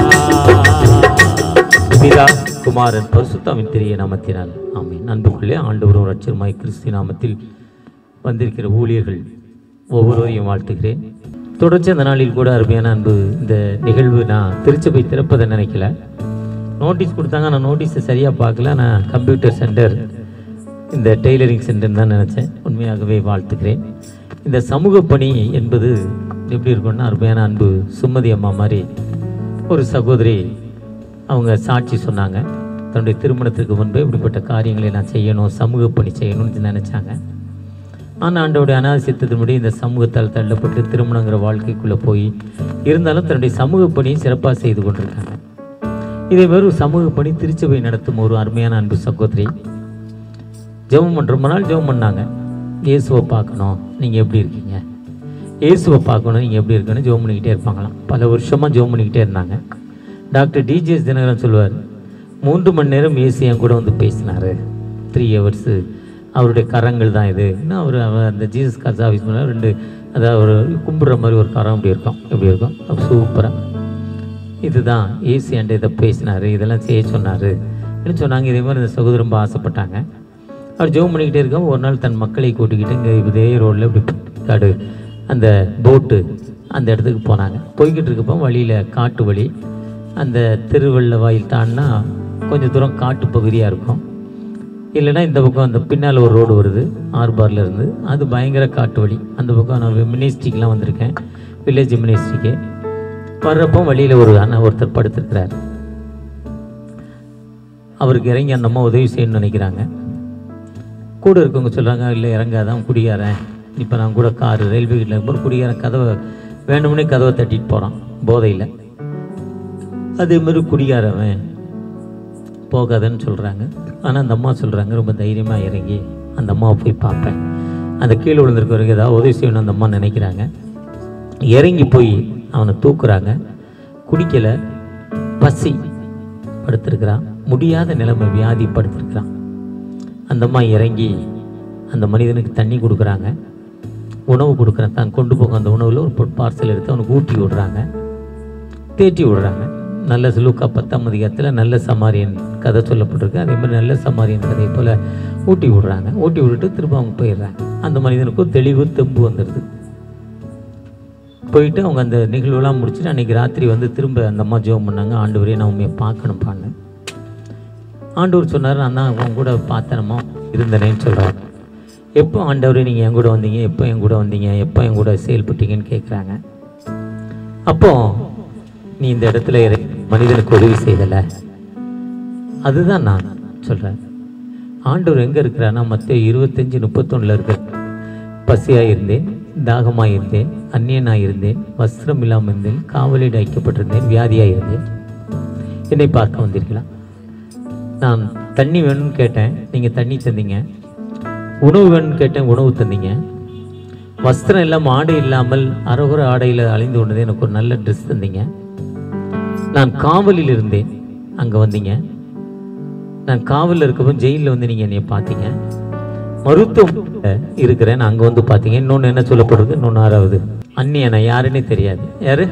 பிதா குமாரன் பரிசுத்தாவின் திரிய நாமத்தினால் ஆமென் அன்புக்குள்ளே ஆண்டவரும் ரட்சருமாய் கிறிஸ்து நாமத்தில் வந்திருக்கிற ஊழியர்கள் ஒவ்வொருவரையும் வாழ்த்துகிறேன் தொடர்ச்சி அந்த நாளில் கூட அருமையான அன்பு இந்த நிகழ்வு நான் திருச்சபை திறப்பதை நினைக்கல நோட்டீஸ் கொடுத்தாங்க நான் நோட்டீஸை சரியாக பார்க்கல நான் கம்ப்யூட்டர் சென்டர் இந்த டெய்லரிங் சென்டர் தான் நினச்சேன் உண்மையாகவே வாழ்த்துக்கிறேன் இந்த சமூக பணி என்பது எப்படி இருக்கும்னா அருமையான அன்பு சுமதி அம்மா மாதிரி ஒரு சகோதரி அவங்க சாட்சி சொன்னாங்க தன்னுடைய திருமணத்திற்கு முன்பே இப்படிப்பட்ட காரியங்களை நான் செய்யணும் சமூக பணி செய்யணும்னு நினச்சாங்க ஆனால் ஆண்டவுடைய அனாவசியத்தின்படி இந்த சமூகத்தால் தள்ளப்பட்டு திருமணங்கிற வாழ்க்கைக்குள்ளே போய் இருந்தாலும் தன்னுடைய சமூக பணியை சிறப்பாக செய்து கொண்டிருக்காங்க இதே மாதிரி ஒரு சமூக பணி திருச்சபை நடத்தும் ஒரு அருமையான அன்பு சகோதரி ஜெபம் பண்ணுற ரொம்ப நாள் ஜெபம் பண்ணாங்க இயேசுவை பார்க்கணும் நீங்கள் எப்படி இருக்கீங்க இயேசுவை பார்க்கணும் நீங்கள் எப்படி இருக்கணும் ஜெபம் பண்ணிக்கிட்டே இருப்பாங்களாம் பல வருஷமாக ஜெபம் பண்ணிக்கிட்டே இருந்தாங்க டாக்டர் டிஜிஎஸ் தினகரன் சொல்லுவார் மூன்று மணி நேரம் இயேசு என் கூட வந்து பேசினார் த்ரீ ஹவர்ஸு அவருடைய கரங்கள் தான் இது இன்னும் அவர் அவர் அந்த ஜீசஸ் காசு ஆஃபீஸ் பண்ண ரெண்டு அதாவது ஒரு கும்பிட்ற மாதிரி ஒரு கரம் இப்படி இருக்கும் எப்படி இருக்கும் சூப்பராக இதுதான் ஏசி என்கிட்ட இதை பேசினார் இதெல்லாம் செய்ய சொன்னார் சொன்னாங்க இதே மாதிரி இந்த சகோதரன் ரொம்ப ஆசைப்பட்டாங்க அவர் ஜெபம் பண்ணிக்கிட்டே இருக்கோம் ஒரு நாள் தன் மக்களை கூட்டிக்கிட்டு இங்கே இதே ரோட்டில் இப்படி காடு அந்த போட்டு அந்த இடத்துக்கு போனாங்க போய்கிட்டு இருக்கப்போ வழியில் காட்டு வழி அந்த திருவள்ள வாயில் தாண்டினா கொஞ்சம் தூரம் காட்டு பகுதியாக இருக்கும் இல்லைன்னா இந்த பக்கம் அந்த பின்னால் ஒரு ரோடு வருது ஆர்பாரில் இருந்து அது பயங்கர காட்டு வழி அந்த பக்கம் நான் மினிஸ்ட்ரிக்கெலாம் வந்திருக்கேன் வில்லேஜ் மினிஸ்ட்ரிக்கு வர்றப்போ வழியில் ஒரு அண்ணா ஒருத்தர் படுத்திருக்கிறார் அவருக்கு இறங்கி அந்த அம்மா உதவி செய்யணும்னு நினைக்கிறாங்க கூட இருக்கவங்க சொல்கிறாங்க இல்லை இறங்காதான் குடியாரன் இப்போ நான் கூட காரு ரயில்வே கிட்ட இருக்கும்போது குடியாரன் கதவை வேணும்னே கதவை தட்டிட்டு போகிறான் போதையில் அதே மாதிரி குடியாரவன் போகாதன்னு சொல்கிறாங்க ஆனால் அந்த அம்மா சொல்கிறாங்க ரொம்ப தைரியமாக இறங்கி அந்த அம்மாவை போய் பார்ப்பேன் அந்த கீழே விழுந்திருக்கிறவங்க ஏதாவது உதவி செய்யணும் அந்த அம்மா நினைக்கிறாங்க இறங்கி போய் அவனை தூக்குறாங்க குடிக்கலை பசி படுத்திருக்கிறான் முடியாத நிலைமை வியாதி படுத்திருக்கிறான் அந்த அம்மா இறங்கி அந்த மனிதனுக்கு தண்ணி கொடுக்குறாங்க உணவு கொடுக்குறேன் தான் கொண்டு போக அந்த உணவில் ஒரு பார்சல் எடுத்து அவனுக்கு ஊட்டி விடுறாங்க தேற்றி விடுறாங்க நல்ல லூக்கா பத்தாம் அதிகாரத்தில் நல்ல சமாரியன் கதை சொல்லப்பட்டிருக்கு அதே மாதிரி நல்ல சமாரியன் கதை போல் ஊட்டி விடுறாங்க ஊட்டி விட்டுட்டு திரும்ப அவங்க போயிடுறாங்க அந்த மனிதனுக்கும் தெளிவு தெம்பு வந்துடுது போயிட்டு அவங்க அந்த நிகழ்வுலாம் முடிச்சுட்டு அன்றைக்கி ராத்திரி வந்து திரும்ப அந்த அம்மா ஜெபம் பண்ணாங்க ஆண்டவரே நான் உண்மையை பார்க்கணும்ப்பான்னு ஆண்டவர் சொன்னார் நான் தான் அவங்க கூட பார்த்தனமா இருந்தனேன்னு சொல்கிறார் எப்போ ஆண்டவரே நீங்கள் என் கூட வந்தீங்க எப்போ என் கூட வந்தீங்க எப்போ என் கூட செயல்பட்டீங்கன்னு கேட்குறாங்க அப்போ நீ இந்த இடத்துல இறை- மனிதனுக்கு உதவி செய்தலை அதுதான் நான் சொல்கிறேன் ஆண்டவர் எங்கே இருக்கிறான்னா மற்ற இருபத்தஞ்சி முப்பத்தொன்னில் இருக்கிற பசியாக இருந்தேன் தாகமாக இருந்தேன் அந்நியனாக இருந்தேன் வஸ்திரம் இல்லாமல் இருந்தேன் காவலில் வைக்கப்பட்டிருந்தேன் வியாதியாக இருந்தேன் என்னை பார்க்க வந்தீர்களா நான் தண்ணி வேணும்னு கேட்டேன் நீங்கள் தண்ணி தந்தீங்க உணவு வேணும்னு கேட்டேன் உணவு தந்தீங்க வஸ்திரம் இல்லாமல் ஆடை இல்லாமல் அறகுற ஆடையில் அழிந்து கொண்டது எனக்கு ஒரு நல்ல ட்ரெஸ் தந்தீங்க நான் காவலில் இருந்தேன் அங்கே வந்தீங்க நான் காவலில் இருக்கப்போ ஜெயிலில் வந்து நீங்கள் என்னை பார்த்தீங்க மருத்துவம் இருக்கிறேன் அங்கே வந்து பார்த்தீங்க இன்னொன்று என்ன சொல்லப்படுறது இன்னொன்று ஆறாவது அந்நியனை யாருன்னே தெரியாது யாரு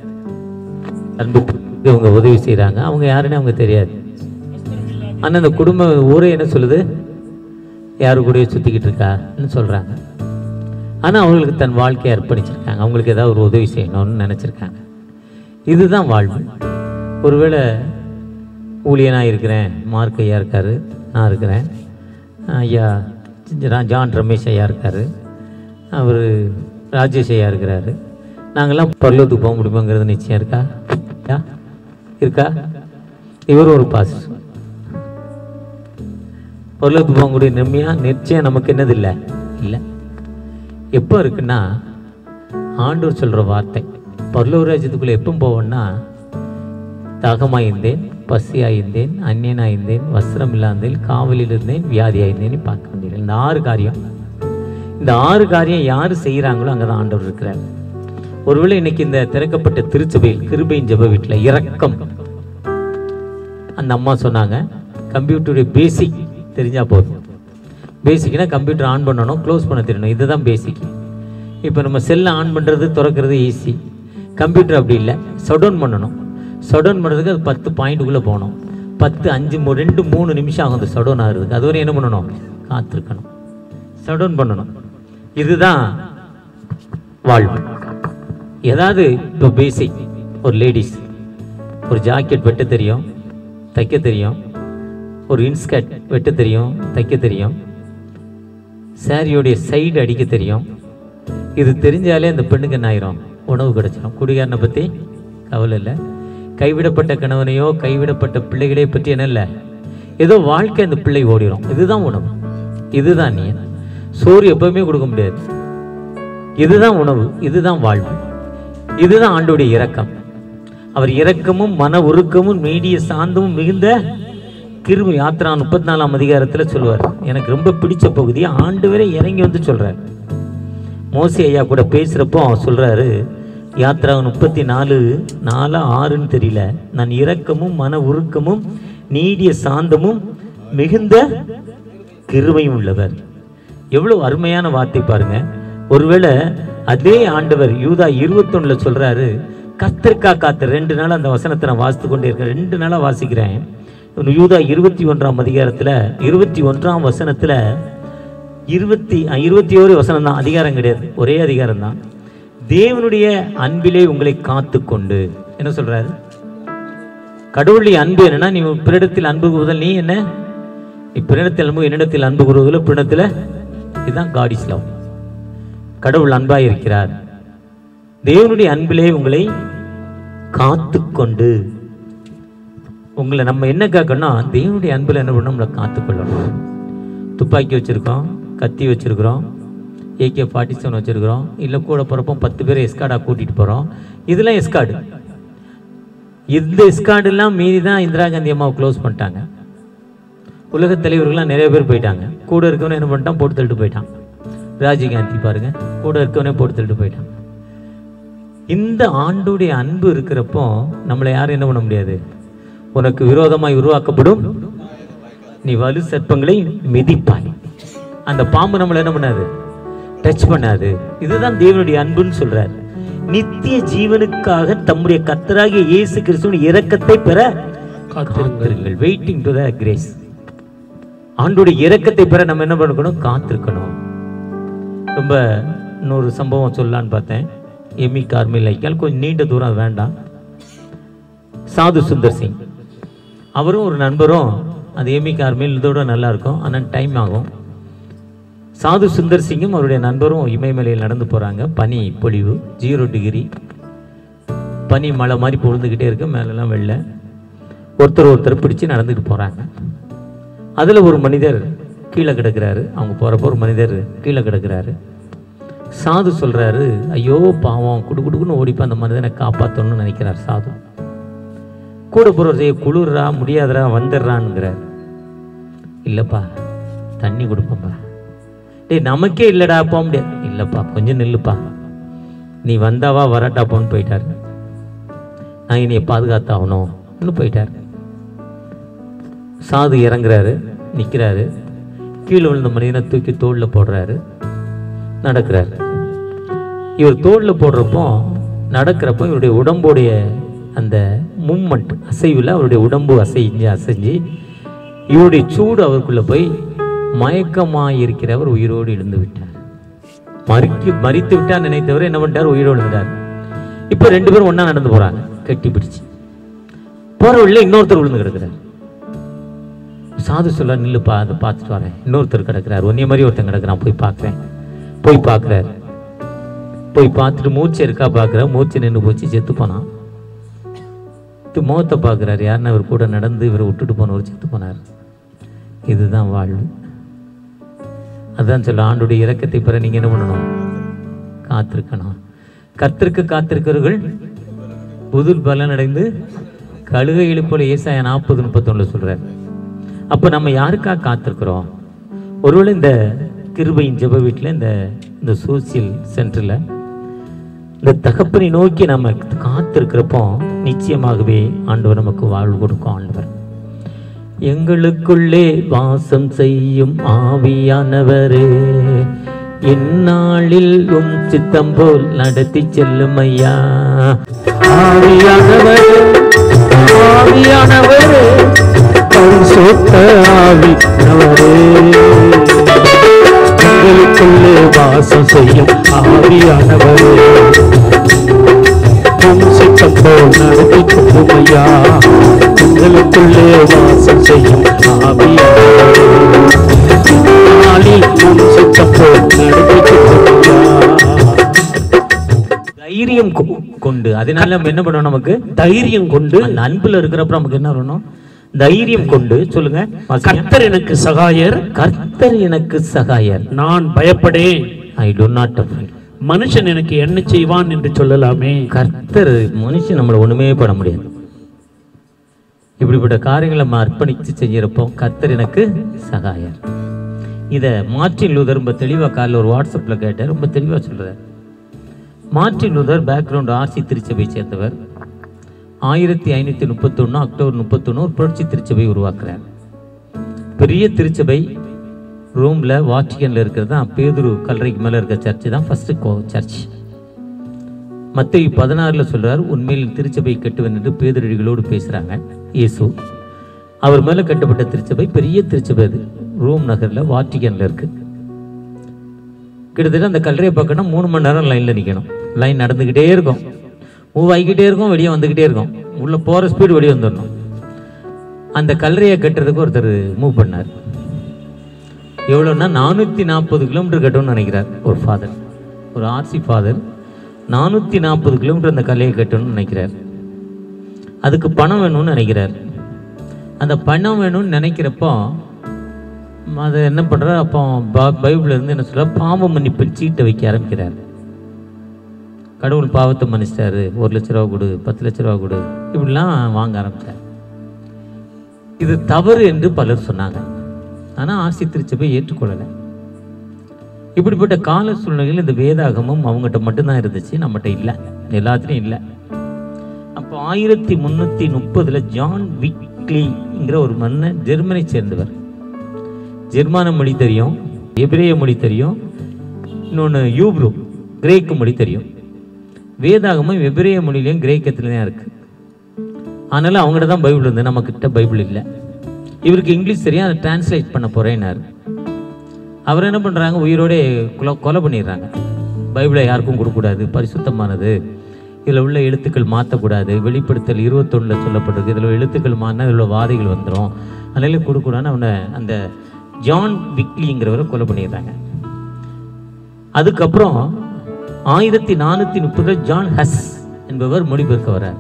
அன்பு இவங்க உதவி செய்கிறாங்க அவங்க யாருன்னு அவங்க தெரியாது ஆனால் அந்த குடும்ப ஊரே என்ன சொல்லுது யாரு கூடயே சுற்றிக்கிட்டு இருக்கான்னு சொல்கிறாங்க ஆனால் அவங்களுக்கு தன் வாழ்க்கையை அர்ப்பணிச்சிருக்காங்க அவங்களுக்கு ஏதாவது ஒரு உதவி செய்யணும்னு நினச்சிருக்காங்க இதுதான் வாழ்வு ஒருவேளை ஊழியனாக இருக்கிறேன் மார்க் ஐயா இருக்கார் நான் இருக்கிறேன் ஐயா ஜா- ஜான் ரமேஷ் ஐயா இருக்கார் அவர் ராஜேஷ் ஐயா இருக்கிறாரு நாங்கள்லாம் பரலோகத்துக்கு போக முடியுமாங்கிறது நிச்சயம் இருக்கா யா? இருக்கா இவர் ஒரு பாஸ் பரலோகத்துக்கு போகக்கூடிய நன்மையா நிச்சயம் நமக்கு என்னது இல்லை இல்லை எப்போ இருக்குன்னா ஆண்டவர் சொல்கிற வார்த்தை பரலோக ராஜ்யத்துக்குள்ளே எப்போ போவோன்னா தாகமாயிருந்தேன் பசியாயிருந்தேன் அந்நியனாயிருந்தேன் வஸ்திரம் இல்லாந்தேன் காவலில் இருந்தேன் வியாதியாயிருந்தேன் பார்க்க வேண்டியது இந்த ஆறு காரியம் இந்த ஆறு காரியம் யார் செய்கிறாங்களோ அங்கே தான் ஆண்டவர் இருக்கிறார் ஒருவேளை இன்னைக்கு இந்த திறக்கப்பட்ட திருச்சபையில் கிருபையின் ஜெப வீட்டில் இரக்கம் அந்த அம்மா சொன்னாங்க கம்ப்யூட்டருடைய பேசிக் தெரிஞ்சா போதும் பேசிக்னா கம்ப்யூட்டர் ஆன் பண்ணணும் க்ளோஸ் பண்ண தெரியணும் இதுதான் பேசிக் இப்போ நம்ம செல்லை ஆன் பண்ணுறது திறக்கிறது ஈஸி கம்ப்யூட்டர் அப்படி இல்லை ஷடவுன் பண்ணணும் ஷடவுன் பண்ணுறதுக்கு அது பத்து பாயிண்ட்டுக்குள்ளே போகணும் பத்து அஞ்சு மூ ரெண்டு மூணு நிமிஷம் ஆகும் அந்த ஷடவுன் ஆகுறதுக்கு அது வரையும் என்ன பண்ணணும் காத்திருக்கணும் ஷடவுன் பண்ணணும் இதுதான் வாழ்வு ஏதாவது இப்போ பேசிக் ஒரு லேடிஸ் ஒரு ஜாக்கெட் வெட்ட தெரியும் தைக்க தெரியும் ஒரு இன்ஸ்கர்ட் வெட்ட தெரியும் தைக்க தெரியும் சாரியோடைய சைடு அடிக்க தெரியும் இது தெரிஞ்சாலே அந்த பெண்ணுக்கு என்ன ஆயிரும் உணவு கிடைச்சிடும் குடிகாரனை பற்றி கவலை இல்லை கைவிடப்பட்ட கணவனையோ கைவிடப்பட்ட பிள்ளைகளையோ பற்றி என்ன இல்லை ஏதோ வாழ்க்கை அந்த பிள்ளை ஓடிடும் இதுதான் உணவு இதுதான் நீ சோறு எப்பவுமே கொடுக்க முடியாது இதுதான் உணவு இதுதான் வாழ்வு இதுதான் ஆண்டோடைய இரக்கம் அவர் இரக்கமும் மன உருக்கமும் மீடிய சாந்தமும் மிகுந்த கிருபை யாத்ரா முப்பத்தி நாலாம் அதிகாரத்தில் சொல்லுவார் எனக்கு ரொம்ப பிடிச்ச பகுதி ஆண்டு வரை இறங்கி வந்து சொல்றார் மோசி ஐயா கூட பேசுகிறப்போ அவர் சொல்றாரு யாத்ரா முப்பத்தி நாலு நாலா ஆறுன்னு தெரியல நான் இரக்கமும் மன உருக்கமும் நீடிய சாந்தமும் மிகுந்த கிருபையும் உள்ளவர் எவ்வளவு அருமையான வார்த்தை பாருங்க ஒருவேளை அதே ஆண்டவர் யூதா இருபத்தொன்னுல சொல்றாரு கத்திரிக்கா காத்து ரெண்டு நாள் அந்த வசனத்தை நான் வாசித்து கொண்டே இருக்கேன் ரெண்டு நாளா வாசிக்கிறேன் யூதா இருபத்தி ஒன்றாம் அதிகாரத்துல இருபத்தி ஒன்றாம் வசனத்துல இருபத்தி அஹ், இருபத்தி ஓரு வசனம் தான் அதிகாரம் கிடையாது ஒரே அதிகாரம் தான் தேவனுடைய அன்பிலே உங்களை காத்து கொண்டு என்ன சொல்றாரு கடவுளுடைய அன்பு என்னன்னா நீ பிறரிடத்தில் அன்பு கூறுதல் நீ என்ன நீ பிறனிடத்தில் அன்பு என்னிடத்தில் அன்பு கூறுவதில் பிறனிடத்தில் இதுதான் காடிஸ் லவ் கடவுள் அன்பாய் இருக்கிறார் தேவனுடைய அன்பிலே உங்களை காத்து கொண்டு உங்களை நம்ம என்ன காக்கணும்னா தேவனுடைய அன்பில் என்ன பண்ணணும் நம்மளை காத்துக்கொள்ளணும் துப்பாக்கி வச்சுருக்கோம் கத்தி வச்சுருக்குறோம் ஏகே ஃபார்ட்டி செவன் வச்சுருக்குறோம் இல்லை கூட போகிறப்போ பத்து பேர் எஸ்கார்டாக கூட்டிகிட்டு போகிறோம் இதெல்லாம் எஸ்கார்டு இந்த எஸ்கார்டெல்லாம் மீறி தான் இந்திரா காந்தி அம்மாவை க்ளோஸ் பண்ணிட்டாங்க உலகத் தலைவர்கள்லாம் நிறைய பேர் போயிட்டாங்க கூட இருக்கவனே என்ன பண்ணிட்டான் போட்டு தள்ளிட்டு போயிட்டான் ராஜீவ்காந்தி பாருங்க கூட இருக்கவனே போட்டு தள்ளிட்டு போயிட்டான் இந்த ஆண்டுடைய அன்பு இருக்கிறப்போ நம்மளை யாரும் என்ன பண்ண முடியாது உனக்கு விரோதமாய் உருவாக்கப்படும் நீ வலு சர்ப்பங்களை மிதிப்பாய் அந்த பாம்பு நம்மளை என்ன பண்ணாது டச் பண்ணாது இதுதான் தேவனுடைய அன்புன்னு சொல்றார் நித்திய ஜீவனுக்காக தம்முடைய கர்த்தராகிய இயேசு கிறிஸ்துவின் இரக்கத்தை பெற காத்திருங்கள் வெயிட்டிங் டு த கிரேஸ் ஆண்டுடைய இரக்கத்தை பெற நம்ம என்ன பண்ணணும் காத்திருக்கணும் ரொம்ப இன்னொரு சம்பவம் சொல்லலான்னு பார்த்தேன் எமி கார்மில் ஐக்கால் கொஞ்சம் நீண்ட தூரம் அது வேண்டாம் சாது சுந்தர் சிங் அவரும் ஒரு நண்பரும் அது எமி கார்மில் இதோட நல்லா இருக்கும் ஆனால் டைம் ஆகும் சாது சுந்தர் சிங்கும் அவருடைய நண்பரும் இமயமலையில் நடந்து போகிறாங்க பனி பொழிவு ஜீரோ டிகிரி பனி மழை மாதிரி பொழுதுகிட்டே இருக்கு மேலெல்லாம் வெள்ள ஒருத்தர் ஒருத்தர் பிடிச்சு நடந்துட்டு போகிறாங்க அதில் ஒரு மனிதர் கீழே கிடக்கிறாரு அவங்க போகிறப்போ ஒரு மனிதர் கீழே கிடக்கிறாரு சாது சொல்கிறாரு ஐயோ பாவம் குடு குடுக்குன்னு ஓடிப்போ அந்த மனிதனை காப்பாற்றணும்னு நினைக்கிறார் சாது கூட போகிறவர் செய்ய குளிர்றா முடியாதுடா வந்துடுறான்ங்கிறார் இல்லைப்பா தண்ணி கொடுப்பேன்ப்பா டேய் நமக்கே இல்லைடா போக முடியாது இல்லைப்பா கொஞ்சம் நில்லுப்பா நீ வந்தாவா வரட்டாப்பான்னு போயிட்டாரு நான் இனியை பாதுகாத்தாகணும்னு போயிட்டார் சாது இறங்குறாரு நிற்கிறாரு கீழே விழுந்த மனிதனை தூக்கி தோளில் போடுறாரு நடக்கிறாரு இவர் தோளில் போடுறப்போ நடக்கிறப்போ இவருடைய உடம்புடைய அந்த மூமெண்ட் அசைவில் அவருடைய உடம்பு அசைஞ்சு அசைஞ்சு இவருடைய சூடு அவருக்குள்ள போய் மயக்கமாக இருக்கிறவர் உயிரோடு எழுந்து விட்டார் மறிக்கு மறித்து விட்டார் நினைத்தவர் என்ன பண்ணிட்டார் உயிரோடு இருந்தார் இப்போ ரெண்டு பேரும் ஒண்ணா நடந்து போறாங்க கட்டி பிடிச்சு போற வழியில இன்னொருத்தர் விழுந்து கிடக்குறார் சாது சொல்ல நில்லுப்பா அதை பார்த்துட்டு வரேன் இன்னொருத்தர் கிடக்குறாரு ஒன்னே மாதிரி ஒருத்தன் கிடக்குறான் போய் பார்க்குறேன் போய் பார்க்குறாரு போய் பார்த்துட்டு மூச்சு இருக்கா பார்க்குறேன் மூச்சு நின்று போச்சு செத்து போனான் இது முகத்தை பார்க்குறாரு யாருன்னா இவர் கூட நடந்து இவரை விட்டுட்டு போனவர் செத்து போனார் இதுதான் வாழ்வு அதான் சொல்ல ஆண்டுடைய இரக்கத்தை பெற நீங்கள் என்ன பண்ணணும் காத்திருக்கணும் கர்த்தருக்கு காத்திருக்கிறவர்கள் புதுல் பலன் அடைந்து கழுகைகளை போல ஏசாயா நாற்பது முப்பத்தொன்னுல சொல்றார் அப்போ நம்ம யாருக்காக காத்திருக்கிறோம் ஒருவேளை இந்த கிருபையின் ஜெப வீட்டில் இந்த இந்த சோசியல் சென்டரில் இந்த தகப்பனை நோக்கி நம்ம காத்திருக்கிறப்போ நிச்சயமாகவே ஆண்டவர் நமக்கு வாழ்வு கொடுக்கும் ஆண்டவர் எங்களுக்குள்ளே வாசம் செய்யும் ஆவியானவரே இந்நாளில் உம் சித்தம் போல் நடத்தி செல்லும் ஐயா ஆவியானவரே ஆவியானவரே பரிசுத்த ஆவியானவரே எங்களுக்குள்ளே வாசம் செய்யும் ஆவியானவரே உம் சித்தம் போல் நடத்தி செல்லும் ஐயா எங்களுக்குள்ளே வாசம் செய்யும் ஆவியானவரே நாளில் உம் சித்தம் போல் நடத்தி செல்லும் ஐயா தைரியம் கொ- கொண்டு அதனால நம்ம என்ன பண்ணணும் நமக்கு தைரியம் கொண்டு அந்த அன்புல இருக்கிறப்ப நமக்கு என்ன வரணும் தைரியம் கொண்டு சொல்லுங்க வாசிங்க. கர்த்தர் எனக்கு சகாயர் கர்த்தர் எனக்கு சகாயர் நான் பயப்படேன் ஐ do நாட் afraid மனுஷன் எனக்கு என்ன செய்வான் என்று சொல்லலாமே கர்த்தர் மனுஷன் நம்மளை ஒண்ணுமே பண்ண முடியாது இப்படிப்பட்ட காரியங்களை நம்ம அர்ப்பணித்து செய்யறப்போ கர்த்தர் எனக்கு சகாயர் இதை மார்ட்டின் லூதர் ரொம்ப தெளிவாக காலைல ஒரு வாட்ஸ்அப்பில் கேட்டார் ரொம்ப தெளிவாக சொல்கிறார் மார்ட்டின் லூதர் பேக்ரவுண்ட் ஆர்சி திருச்சபை சேர்ந்தவர் ஆயிரத்தி ஐநூற்றி முப்பத்தொன்று அக்டோபர் முப்பத்தொன்று ஒரு புரட்சி திருச்சபை உருவாக்குறார் பெரிய திருச்சபை ரோமில் வாட்டிகனில் இருக்கிறது தான் பேதுரு கல்லறைக்கு மேலே இருக்க சர்ச்சு தான் ஃபஸ்ட்டு கோ சர்ச் மத்திய பதினாறில் சொல்றார் உண்மையில் திருச்சபை கட்டுவேன் என்று பேதரடிகளோடு பேசுகிறாங்க இயேசு அவர் மேலே கட்டப்பட்ட திருச்சபை பெரிய திருச்சபை அது ரோம் நகரில் வாட்டிகனில் இருக்கு கிட்டத்தட்ட அந்த கல்லறையை பார்க்கணும் மூணு மணி நேரம் லைனில் நிற்கணும் லைன் நடந்துக்கிட்டே இருக்கும் மூவ் ஆகிக்கிட்டே இருக்கும் வெளியே வந்துக்கிட்டே இருக்கும் உள்ளே போகிற ஸ்பீடு வெளியே வந்துடணும் அந்த கல்லறையை கட்டுறதுக்கு ஒருத்தர் மூவ் பண்ணார் எவ்வளோன்னா நானூற்றி நாற்பது கிலோமீட்டர் கட்டணும்னு நினைக்கிறார் ஒரு ஃபாதர் ஒரு ஆர்சி ஃபாதர் நானூற்றி நாற்பது கிலோமீட்டர் அந்த கல்லையை கட்டணும்னு நினைக்கிறார் அதுக்கு பணம் வேணும்னு நினைக்கிறார் அந்த பணம் வேணும்னு நினைக்கிறப்போ அதை என்ன பண்ணுறார் அப்போ ப- பைபிள்ல இருந்து என்ன சொல்ற பாவ மன்னிப்பில் சீட்டை வைக்க ஆரம்பிக்கிறார் கடவுள் பாவத்தை மன்னிச்சிட்டாரு ஒரு லட்ச ரூபா கொடு பத்து லட்ச ரூபா கொடு இப்படிலாம் வாங்க ஆரம்பிச்சார் இது தவறு என்று பலர் சொன்னாங்க ஆனால் ஆசி திருச்சபை ஏற்றுக்கொள்ளலை இப்படிப்பட்ட கால சூழ்நிலையில் இந்த வேதாகமும் அவங்ககிட்ட மட்டும்தான் இருந்துச்சு நம்மகிட்ட இல்லை எல்லாத்துலேயும் இல்லை அப்போ ஆயிரத்தி முந்நூற்றி முப்பதில் ஜான் விக்லிங்கிற ஒரு மன்னன் ஜெர்மனை சேர்ந்தவர் ஜெர்மான மொழி தெரியும் எபிரேய மொழி தெரியும் இன்னொன்று யூப்ரு கிரேக்கு மொழி தெரியும் வேதாகமும் எபிரேய மொழியிலையும் கிரேக்கத்துலையும் இருக்கு அதனால அவங்ககிட்ட தான் பைபிள் இருந்து நம்மக்கிட்ட பைபிள் இல்லை இவருக்கு இங்கிலீஷ் தெரியும் அதை டிரான்ஸ்லேட் பண்ண போறேன்னாரு அவர் என்ன பண்ணுறாங்க உயிரோடே கொலை கொலை பண்ணிடுறாங்க பைபிளை யாருக்கும் கொடுக்கக்கூடாது பரிசுத்தமானது இதில் உள்ள எழுத்துக்கள் மாற்றக்கூடாது வெளிப்படுத்தல் இருபத்தொன்னில் சொல்லப்பட்டிருக்கு இதில் உள்ள எழுத்துக்கள் மாறினா இதில் உள்ள வாதைகள் வந்துடும் அதனால கொடுக்கூடாதுன்னு அவனை அந்த ஜான் விக்லிங்கிறவரை கொலை பண்ணிடுறாங்க அதுக்கப்புறம் ஆயிரத்தி நானூற்றி முப்பதில் ஜான் ஹஸ் என்பவர் மொழிபெயர்க்க வர்றார்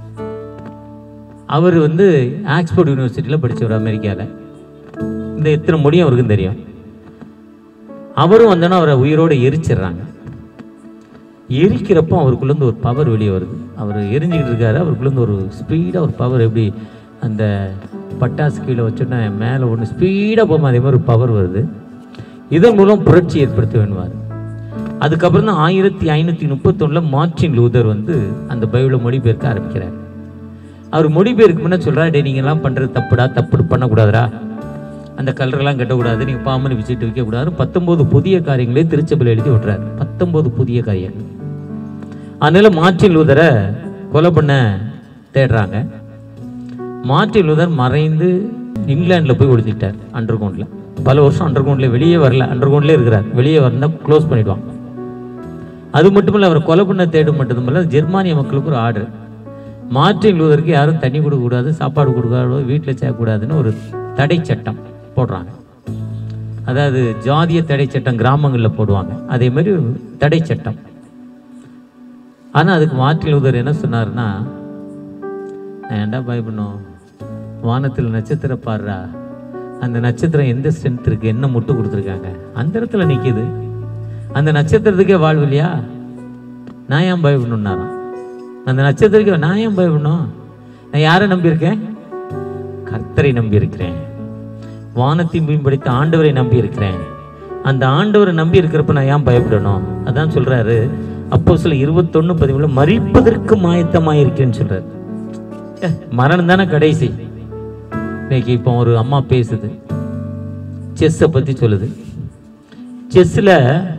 அவர் வந்து ஆக்ஸ்போர்ட் யூனிவர்சிட்டியில் படித்தவர் அமெரிக்காவில் இந்த எத்தனை மொழியும் அவருக்கும் தெரியும் அவரும் வந்தோன்னா அவரை உயிரோடு எரிச்சிடுறாங்க எரிக்கிறப்போ அவருக்குள்ளேருந்து ஒரு பவர் வெளியே வருது அவர் எரிஞ்சுக்கிட்டு இருக்காரு அவருக்குள்ளேருந்து ஒரு ஸ்பீடாக ஒரு பவர் எப்படி அந்த பட்டாசு கீழே வச்சோன்னா மேலே ஒன்று ஸ்பீடாக போகும் அதே மாதிரி ஒரு பவர் வருது இதன் மூலம் புரட்சி ஏற்படுத்த வேண்டுவார் அதுக்கப்புறம் தான் ஆயிரத்தி ஐநூற்றி முப்பத்தொன்னில் மார்ட்டின் லூதர் வந்து அந்த பைபிளை மொழிபெயர்க்க ஆரம்பிக்கிறார் அவர் மொழிபெயர்க்கு முன்ன சொல்கிறார் டே நீங்கள்லாம் பண்ணுறது தப்புடா தப்பு பண்ணக்கூடாதுடா அந்த கலரெல்லாம் கட்டக்கூடாது நீங்கள் பாம்பு விசிட்டு வைக்கக்கூடாது பத்தொம்போது புதிய காரியங்களே திருச்சபையில் எழுதி விட்றாரு பத்தொம்போது புதிய காரியங்கள் அதனால மார்ட்டின் லூதரை கொலை பண்ண தேடுறாங்க மார்ட்டின் லூதர் மறைந்து இங்கிலாந்தில் போய் ஒழிச்சிட்டார் அண்டர் கிரவுண்டில் பல வருஷம் அண்டர் கிரவுண்டில் வெளியே வரல அண்டர் கிரவுண்ட்லேயே இருக்கிறார் வெளியே வந்தால் க்ளோஸ் பண்ணிடுவாங்க அது மட்டுமல்ல அவர் கொலை பண்ண தேடும் மட்டுமல்ல ஜெர்மானிய மக்களுக்கு ஒரு ஆர்டர் மார்ட்டின் லூதருக்கு யாரும் தண்ணி கொடுக்கக்கூடாது சாப்பாடு கொடுக்கக்கூடாது வீட்டில் சேர்க்கக்கூடாதுன்னு ஒரு தடை சட்டம் போடுறாங்க அதாவது ஜாதிய தடை சட்டம் கிராமங்களில் போடுவாங்க அதே மாதிரி ஒரு தடை சட்டம் ஆனால் அதுக்கு மாற்றில் உதர் என்ன சொன்னாருன்னா நான் ஏன்டா பயப்படணும் வானத்தில் நட்சத்திரம் பாடுறா அந்த நட்சத்திரம் எந்த ஸ்ட்ரென்த் இருக்கு என்ன முட்டு கொடுத்துருக்காங்க அந்த இடத்துல நிற்கிது அந்த நட்சத்திரத்துக்கே வாழ்வு இல்லையா நான் ஏன் பயப்படணும்னாராம் அந்த நட்சத்திரத்துக்கு நான் ஏன் பயப்படணும் நான் யாரை நம்பியிருக்கேன் கர்த்தரை நம்பியிருக்கிறேன் வானத்தின் மீன் படைத்த ஆண்டவரை நம்பி இருக்கிறேன் அந்த ஆண்டவரை நம்பி இருக்கிறப்ப நான் ஏன் பயப்படணும் அதான் சொல்றாரு அப்போ சில இருபத்தொன்னு பதிமூணு மறிப்பதற்கு மாயத்தமாயிருக்கேன்னு சொல்றாரு ஏ, மரணம் தானே கடைசி இன்னைக்கு இப்போ ஒரு அம்மா பேசுது செஸ்ஸை பத்தி சொல்லுது செஸ்ஸில்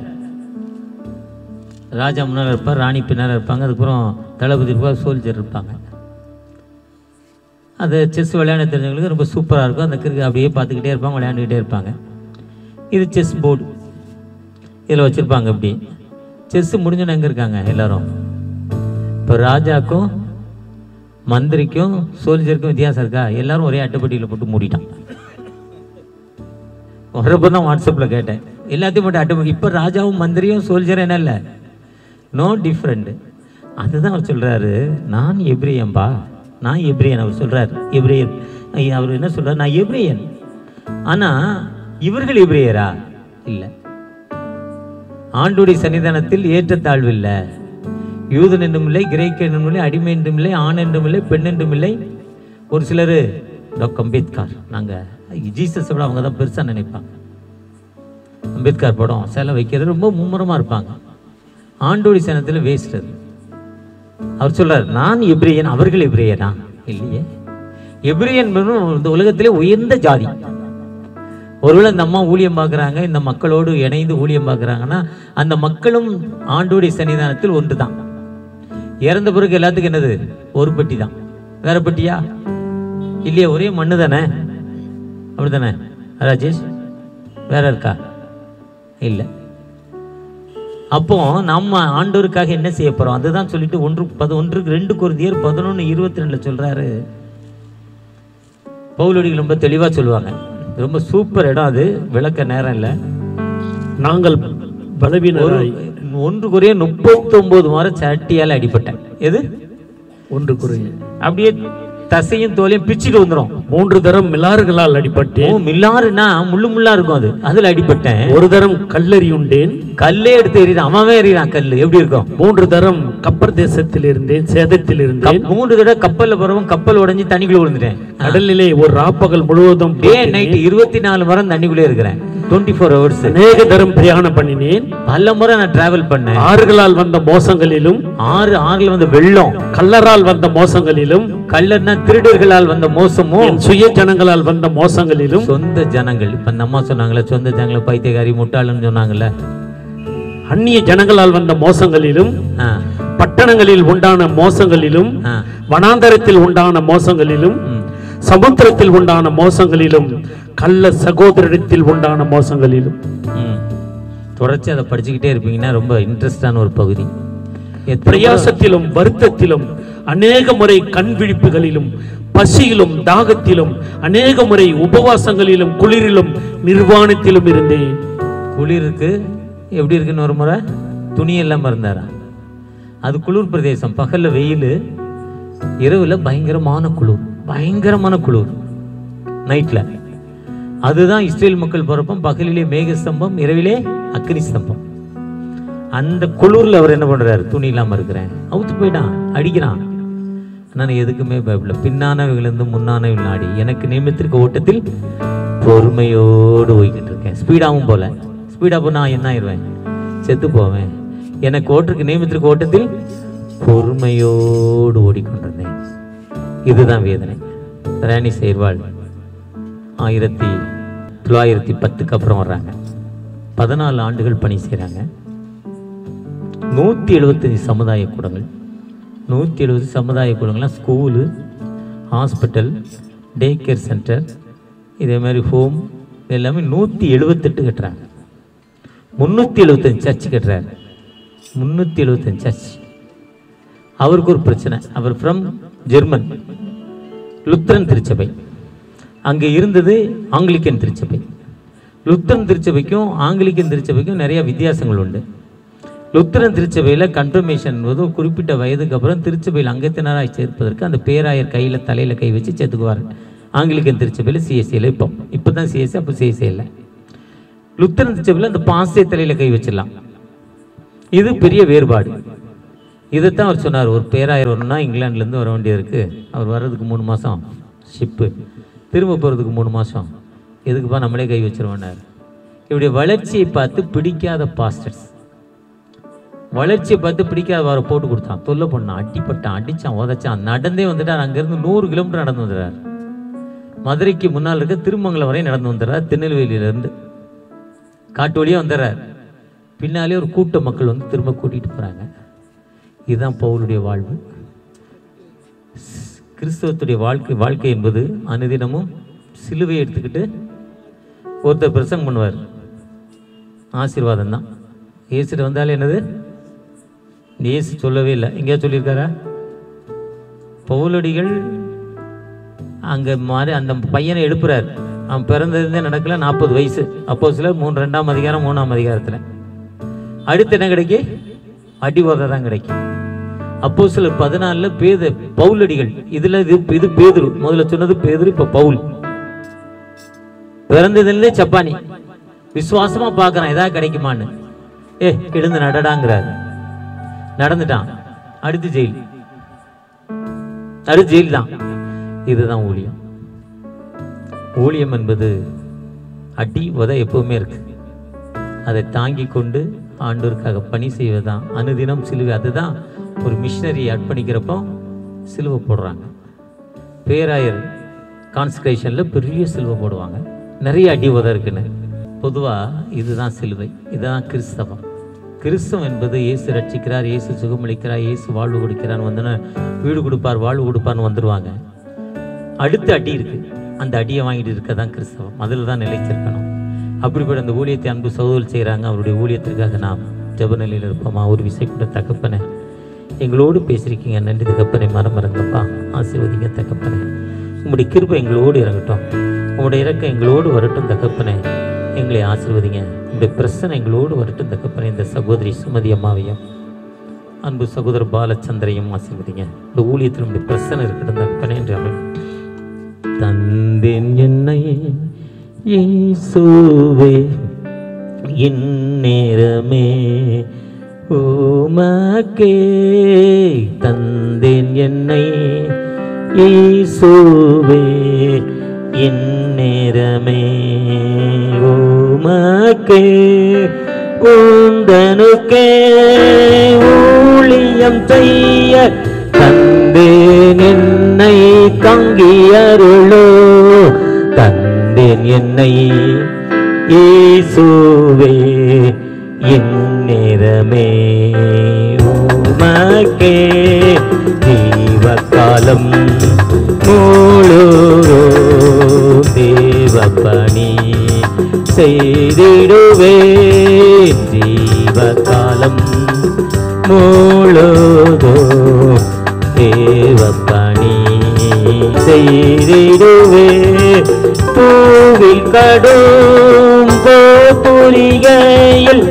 ராஜா முன்னால் இருப்பார் ராணி பின்னால் இருப்பாங்க அதுக்கப்புறம் தளபதி இருப்பார் சோல்ஜர் இருப்பாங்க அது செஸ் விளையாட தெரிஞ்சவங்களுக்கு ரொம்ப சூப்பராக இருக்கும் அந்த கிரிக்கெட் அப்படியே பார்த்துக்கிட்டே இருப்பாங்க விளையாண்டுக்கிட்டே இருப்பாங்க இது செஸ் போர்டு இதில் வச்சுருப்பாங்க இப்படி செஸ் முடிஞ்சோன்னு எங்கே இருக்காங்க எல்லாரும் இப்போ ராஜாக்கும் மந்திரிக்கும் சோல்ஜருக்கும் வித்தியாசம் இருக்கா எல்லாரும் ஒரே அட்டைப்பட்டியில் போட்டு மூடிட்டான் வரப்போ தான் வாட்ஸ்அப்பில் கேட்டேன் எல்லாத்தையும் போட்டு அட்டை இப்போ ராஜாவும் மந்திரியும் சோல்ஜரும் என்ன இல்லை நோ டிஃப்ரெண்ட் அதுதான் அவர் சொல்கிறாரு நான் எப்ரியன்பா நான் எப்ரியன் அவர் சொல்கிறார் எப்ரியன் ஐயா, அவர் என்ன சொல்றாரு நான் எப்ரியன் ஆனால் இவர்கள் எப்ரியரா இல்லை ஆண்டுடைய சன்னிதானத்தில் ஏற்றத்தாழ்வு இல்லை யூதன் என்றும் இல்லை கிரேக்க என்றும் இல்லை அடிமை என்றும் இல்லை ஆண் என்றும் இல்லை பெண் என்றும் இல்லை ஒரு சிலர் டாக்டர் அம்பேத்கர் நாங்கள் ஜீசஸை விட அவங்க தான் பெருசாக நினைப்பாங்க அம்பேத்கர் படம் சிலை வைக்கிறது ரொம்ப மும்முரமாக இருப்பாங்க ஆண்டோடி சனத்தில் வேஸ்ட் அது அவர் சொல்றார் நான் எப்ரியன் அவர்கள் எப்ரியனா இல்லையே எப்ரியன் என்பது இந்த உலகத்திலே உயர்ந்த ஜாதி ஒருவேளை இந்த அம்மா ஊழியம் பார்க்குறாங்க இந்த மக்களோடு இணைந்து ஊழியம் பார்க்குறாங்கன்னா அந்த மக்களும் ஆண்டோடைய சன்னிதானத்தில் ஒன்று தான் இறந்த பிறகு எல்லாத்துக்கும் என்னது ஒரு பெட்டி தான் வேற பெட்டியா இல்லையே ஒரே மண்ணு தானே அப்படிதானே ராஜேஷ் வேற இருக்கா இல்லை அப்போ நம்ம ஆண்டவருக்காக என்ன செய்ய போறோம் அதுதான் சொல்லிட்டு ஒன்று பது ஒன்றுக்கு ரெண்டு குருந்தியர் பதினொன்று இருபத்தி ரெண்டுல சொல்றாரு பவுலடிகள் ரொம்ப தெளிவா சொல்லுவாங்க ரொம்ப சூப்பர் இடம் அது விளக்க நேரம் இல்லை நாங்கள் ஒரு பலவீனராய் ஒன்று குறைய முப்பத்தொன்பது முறை சட்டியால் அடிபட்டேன் எது ஒன்று குறைய அப்படியே தசையும் தோலையும் பிச்சுட்டு வந்துடும் மூன்று தரம் மிலாறுகளால் ஓ அடிபட்டேன் மில்லாருன்னா முள்ளு முள்ளா இருக்கும் அது அதுல அடிபட்டேன் ஒரு தரம் கல்லறி உண்டேன் கல்லே எடுத்து எறிறான் அவன் எறிறான் கல்லு எப்படி இருக்கும் மூன்று தரம் கப்பர் தேசத்தில் இருந்தேன் சேதத்தில் இருந்தேன் கப்- மூன்று தடவை கப்பல்ல போறவன் கப்பல் உடைஞ்சு தண்ணிக்குள்ள விழுந்துட்டேன் கடலிலே ஒரு ராப்பகல் முழுவதும் டே போட்டினேன். நைட் இருபத்தி நாலு மரம் தண்ணிக்குள்ளே இருக்கிறேன் டுவெண்ட்டி ஃபோர் ஹவர்ஸ் அநேக தரம் பிரயாணம் பண்ணினேன் பல முறை நான் டிராவல் பண்ணேன் ஆறுகளால் வந்த மோசங்களிலும் ஆறு ஆறுல வந்து வெள்ளம் கல்லரால் வந்த மோசங்களிலும் கல்லர்னா திருடர்களால் வந்த மோசமும் என் சுய ஜனங்களால் வந்த மோசங்களிலும் சொந்த ஜனங்கள் இப்ப இந்த அம்மா சொன்னாங்களே சொந்த ஜனங்களை பைத்தியக்காரி முட்டாளுன்னு சொன்னாங்கல்ல அந்நிய ஜனங்களால் வந்த மோசங்களிலும் ஆ, பட்டணங்களில் உண்டான மோசங்களிலும் ஆ, வனாந்தரத்தில் உண்டான மோசங்களிலும் ம். சமுத்திரத்தில் உண்டான மோசங்களிலும் கள்ள சகோதரத்தில் உண்டான மோசங்களிலும் ம். தொடர்ச்சி அதை படிச்சுக்கிட்டே இருப்பீங்கன்னா ரொம்ப இன்ட்ரெஸ்டான ஒரு பகுதி எத்தனை முறை- பிரயாசத்திலும் வருத்தத்திலும் அநேக முறை கண் விழிப்புகளிலும் பசியிலும் தாகத்திலும் அநேக முறை உபவாசங்களிலும் குளிரிலும் நிர்வாணத்திலும் இருந்தேன் குளிருக்கு எப்படி இருக்குன்னு ஒரு முறை துணி இல்லாம இருந்தாரா அது குளிர் பிரதேசம் பகல்ல வெயில் இரவுல பயங்கரமான குளிர் பயங்கரமான குளிர் நைட்ல அதுதான் இஸ்ரேல் மக்கள் பிறப்பம் பகலிலே மேக ஸ்தம்பம் இரவிலே அக்னி ஸ்தம்பம் அந்த குளிர்ல அவர் என்ன பண்றாரு துணி இல்லாம இருக்கிறேன் அவுத்து போயிட்டான் அடிக்கிறான் நான் எதுக்குமே பயப்படல பின்னானவைகளிருந்து முன்னானவை நாடி எனக்கு நியமித்திருக்க ஓட்டத்தில் பொறுமையோடு போய்கிட்டு இருக்கேன் ஸ்பீடாகவும் போல ஸ்பீடாக போனால் என்ன ஆயிடுவேன் செத்து போவேன் எனக்கு ஓட்டிருக்கு நியமித்திருக்க ஓட்டத்தில் பொறுமையோடு ஓடிக்கொண்டிருந்தேன் இதுதான் வேதனை ராணி சேர்வாள் ஆயிரத்தி தொள்ளாயிரத்தி பத்துக்கு அப்புறம் வர்றாங்க பதினாலு ஆண்டுகள் பணி செய்கிறாங்க நூற்றி எழுபத்தஞ்சி சமுதாய கூடங்கள் நூற்றி எழுபது சமுதாய கூடங்கள்லாம் school hospital day care centre இதே மாதிரி ஹோம் எல்லாமே நூற்றி எழுபத்தெட்டு கட்டுறாங்க முந்நூற்றி எழுபத்தஞ்சு சர்ச் கட்டுறாரு முந்நூற்றி எழுபத்தஞ்சு சர்ச் அவருக்கு ஒரு பிரச்சனை அவர் ஃப்ரம் ஜெர்மன் லுத்ரன் திருச்சபை அங்கே இருந்தது ஆங்கிலிக்கன் திருச்சபை லுத்தரன் திருச்சபைக்கும் ஆங்கிலிக்கன் திருச்சபைக்கும் நிறைய வித்தியாசங்கள் உண்டு லுத்தரன் திருச்சபையில் கன்ஃபர்மேஷன் என்பது ஒரு குறிப்பிட்ட வயதுக்கு அப்புறம் திருச்சபையில் அங்கத்தினராக சேர்ப்பதற்கு அந்த பேராயர் கையில் தலையில் கை வச்சு சேர்த்துக்குவார் ஆங்கிலிக்கன் திருச்சபையில் சிஎஸ்சியில் இப்போ இப்போ தான் சிஎஸ்சி அப்போ சிஎஸ்சி இல்லை லுத்தரன் திருச்சபையில் அந்த பாசே தலையில் கை வச்சிடலாம் இது பெரிய வேறுபாடு இதைத்தான் அவர் சொன்னார் ஒரு பேராயர் வரணும்னா இங்கிலாந்துலேருந்து வர வேண்டியது இருக்குது அவர் வர்றதுக்கு மூணு மாதம் ஷிப்பு திரும்ப போகிறதுக்கு மூணு மாதம் எதுக்குப்பா நம்மளே கை வச்சிருவோன்னார் இப்படி வளர்ச்சியை பார்த்து பிடிக்காத பாஸ்டர்ஸ் வளர்ச்சியை பார்த்து பிடிக்காத வார போட்டு கொடுத்தான் தொல்லை பண்ணான் அடிப்பட்டான் அடிச்சான் உதைச்சான் நடந்தே வந்துட்டார் அங்கேருந்து நூறு கிலோமீட்டர் நடந்து வந்துடுறார் மதுரைக்கு முன்னால் இருக்க திருமங்கலம் வரை நடந்து வந்துடுறார் திருநெல்வேலியிலேருந்து காட்டு வழியாக வந்துடுறார் பின்னாலே ஒரு கூட்ட மக்கள் வந்து திரும்ப கூட்டிகிட்டு போகிறாங்க இதுதான் பவுலுடைய வாழ்வு ஸ்- கிறிஸ்தவத்துடைய வாழ்க்கை வாழ்க்கை என்பது அனுதினமும் சிலுவையை எடுத்துக்கிட்டு ஒருத்தர் பிரசங்கம் பண்ணுவார் ஆசீர்வாதம் தான் ஏசுட்டு வந்தாலே என்னது இயேசு சொல்லவே இல்லை எங்கேயா சொல்லியிருக்காரா பவுலடிகள் அங்கே மாதிரி அந்த பையனை எழுப்புறார் அவன் பிறந்ததுலேருந்தே நடக்கல நாற்பது வயசு அப்போ சிலர் மூணு ரெண்டாம் அதிகாரம் மூணாம் அதிகாரத்தில் அடுத்து என்ன கிடைக்கும் அடி உதை தான் கிடைக்கும் அப்போ சிலர் பதினாலில் பேத பவுலடிகள் இதில் இது இது பேதுரு முதல்ல சொன்னது பேதுரு இப்போ பவுல் பிறந்ததுலேருந்தே சப்பானி விசுவாசமா பார்க்கறான் ஏதாவது கிடைக்குமான்னு ஏ எழுந்து நடடாங்கிறார் நடந்துட்டான் அடுத்து ஜெயில் அடுத்து ஜெயில் தான் இதுதான் ஊழியம் ஊழியம் என்பது அடி உத எப்பவுமே இருக்கு அதை தாங்கி கொண்டு ஆண்டோருக்காக பணி செய்வதுதான் அனுதினம் சிலுவை அதுதான் ஒரு மிஷினரி அர்ப்பணிக்கிறப்போ சிலுவை போடுறாங்க பேராயர் கான்சன்ட்ரேஷனில் பெரிய சிலுவை போடுவாங்க நிறைய அடி உத இருக்குன்னு பொதுவாக இதுதான் சிலுவை இதுதான் கிறிஸ்தவம் கிறிஸ்தவம் என்பது இயேசு ரட்சிக்கிறார் இயேசு சுகமளிக்கிறார் இயேசு வாழ்வு கொடுக்கிறான்னு வந்தோன்னே வீடு கொடுப்பார் வாழ்வு கொடுப்பார்னு வந்துடுவாங்க அடுத்த அடி இருக்கு அந்த அடியை வாங்கிட்டு இருக்க தான் கிறிஸ்தவம் அதில் தான் நிலைச்சிருக்கணும் அப்படிப்பட்ட அந்த ஊழியத்தை அன்பு சகோதரர் செய்கிறாங்க அவருடைய ஊழியத்திற்காக நாம் ஜெப நிலையில் இருப்போமா ஒரு விசை கூட தகப்பனே எங்களோடு பேசியிருக்கீங்க நன்றி தகப்பனை மரமரங்கப்பா ஆசீர்வதிங்க தகப்பனே உங்களுடைய கிருபை எங்களோடு இறங்கட்டும் உங்களுடைய இறக்கம் எங்களோடு வரட்டும் தகப்பனே எங்களை ஆசீர்வதிங்க உங்களுடைய பிரச்சனை எங்களோடு வரட்டும் தகப்பனே இந்த சகோதரி சுமதி அம்மாவையும் அன்பு சகோதரர் பாலச்சந்திரையும் ஆசீர்வதிங்க இந்த ஊழியத்தில் உங்களுடைய பிரச்சனை இருக்கட்டும் தகப்பனே என்று அருள் தந்தேன் என்னை இயேசுவே என் நேரமே உமக்கே தந்தேன் என்னை இயேசுவே என் நேரமே உமக்கே உந்தனுக்கே ஊழியம் செய்ய தந்தேன் என்னை தங்கியருளோ தந்தேன் என்னை இயேசுவே என் நேரமே உமக்கே ஜீவகாலம் முழுரோ தேவப்பணி செய்திடுவே ஜீவகாலம் முழுதோ தேவப்பணி செய்திடுவே பூவில் கடும் போரிகையில்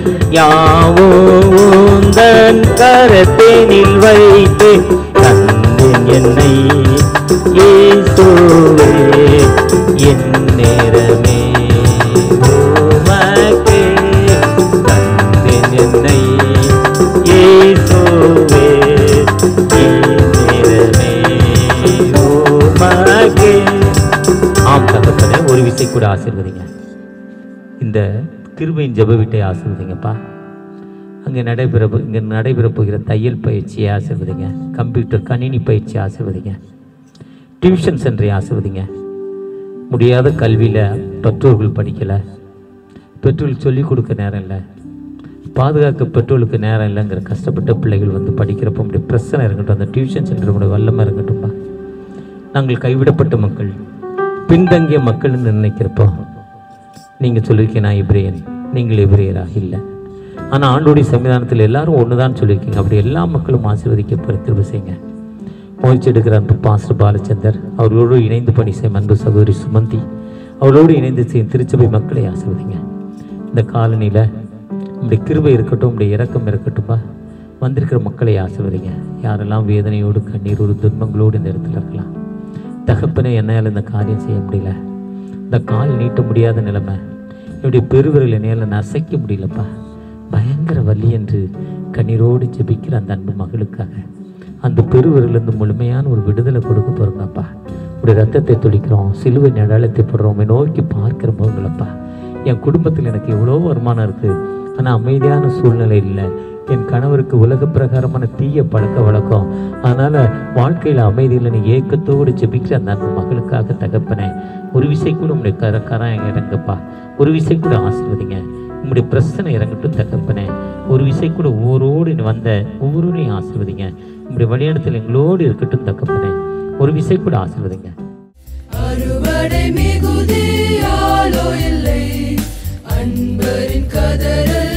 யாவோந்தன் கரத்தினில் வைத்து தந்தேன் என்னை இயேசுவே என் நேரமே உமக்கே தந்தேன் என்னை இயேசுவே என் நேரமே உமக்கே ஆம் தகப்பனே ஒரு விசை கூட ஆசீர்வதிங்க இந்த கிருபையின் ஜெப வீட்டை ஆசீர்வதிங்கப்பா அங்கே நடைபெற இங்கே நடைபெற போகிற தையல் பயிற்சியை ஆசீர்வதிங்க கம்ப்யூட்டர் கணினி பயிற்சி ஆசீர்வதிங்க டியூஷன் சென்டரை ஆசீர்வதிங்க முடியாத கல்வியில் பெற்றோர்கள் படிக்கலை பெற்றோர்கள் சொல்லிக் கொடுக்க நேரம் இல்லை பாதுகாக்க பெற்றோருக்கு நேரம் இல்லைங்கிற கஷ்டப்பட்ட பிள்ளைகள் வந்து படிக்கிறப்போ உங்களுடைய பிரச்சனை இருக்கட்டும் அந்த டியூஷன் சென்டர் உங்களுடைய வல்லமை இருக்கட்டும்ப்பா நாங்கள் கைவிடப்பட்ட மக்கள் பின்தங்கிய மக்கள்னு நினைக்கிறப்போ நீங்கள் சொல்லியிருக்கீங்க நான் எபிரேயன் நீங்கள் எபிரேயரா இல்லை ஆனால் ஆண்டோடைய சன்னிதானத்தில் எல்லாரும் ஒன்று தான் சொல்லியிருக்கீங்க அப்படி எல்லா மக்களும் ஆசீர்வதிக்க திரும்ப செய்யுங்க முயற்சி எடுக்கிற அன்பு பாஸ்டர் பாலச்சந்தர் அவர்களோடு இணைந்து பணி செய்யும் அன்பு சகோதரி சுமந்தி அவர்களோடு இணைந்து செய்யும் திருச்சபை மக்களை ஆசிர்வதிங்க இந்த காலனியில் உங்களுடைய கிருபை இருக்கட்டும் உங்களுடைய இரக்கம் இருக்கட்டும்பா வந்திருக்கிற மக்களை ஆசிர்வதிங்க யாரெல்லாம் வேதனையோடு கண்ணீரோடு துன்பங்களோடு இந்த இடத்துல இருக்கலாம் தகப்பனே என்னால் இந்த காரியம் செய்ய முடியல இந்த கால் நீட்ட முடியாத நிலைமை என்னுடைய பெருவிரல் என்னால் நசைக்க முடியலப்பா பயங்கர வலி என்று கண்ணீரோடு ஜெபிக்கிற அந்த அன்பு மகளுக்காக அந்த பெருவிரலிருந்து முழுமையான ஒரு விடுதலை கொடுக்க போகிறோங்கப்பா உடைய ரத்தத்தை துடிக்கிறோம் சிலுவை நிழலத்தை போடுறோம் உம்மை நோக்கி பார்க்கிற முகங்களப்பா என் குடும்பத்தில் எனக்கு எவ்வளோ வருமானம் இருக்குது ஆனால் அமைதியான சூழ்நிலை இல்லை என் கணவருக்கு உலக பிரகாரமான தீய பழக்க வழக்கம் அதனால் வாழ்க்கையில் அமைதியில் நீ ஏக்கத்தோடு ஜெபிக்கிற அந்த அன்பு மகளுக்காக தகப்பனே ஒரு விசை கூட உங்களுடைய கர கரம் இறங்கப்பா ஒரு விசை கூட ஆசீர்வதிங்க உங்களுடைய பிரச்சனை இறங்கட்டும் தகப்பனே ஒரு விசை கூட ஒவ்வொருவோடு நீ வந்த ஒவ்வொருவரையும் ஆசீர்வதிங்க உங்களுடைய வழியிடத்தில் எங்களோடு இருக்கட்டும் தகப்பனே ஒரு விசை கூட ஆசீர்வதிங்க அறுவடை மிகுதியாலோ இல்லை அன்பரின் கதறல்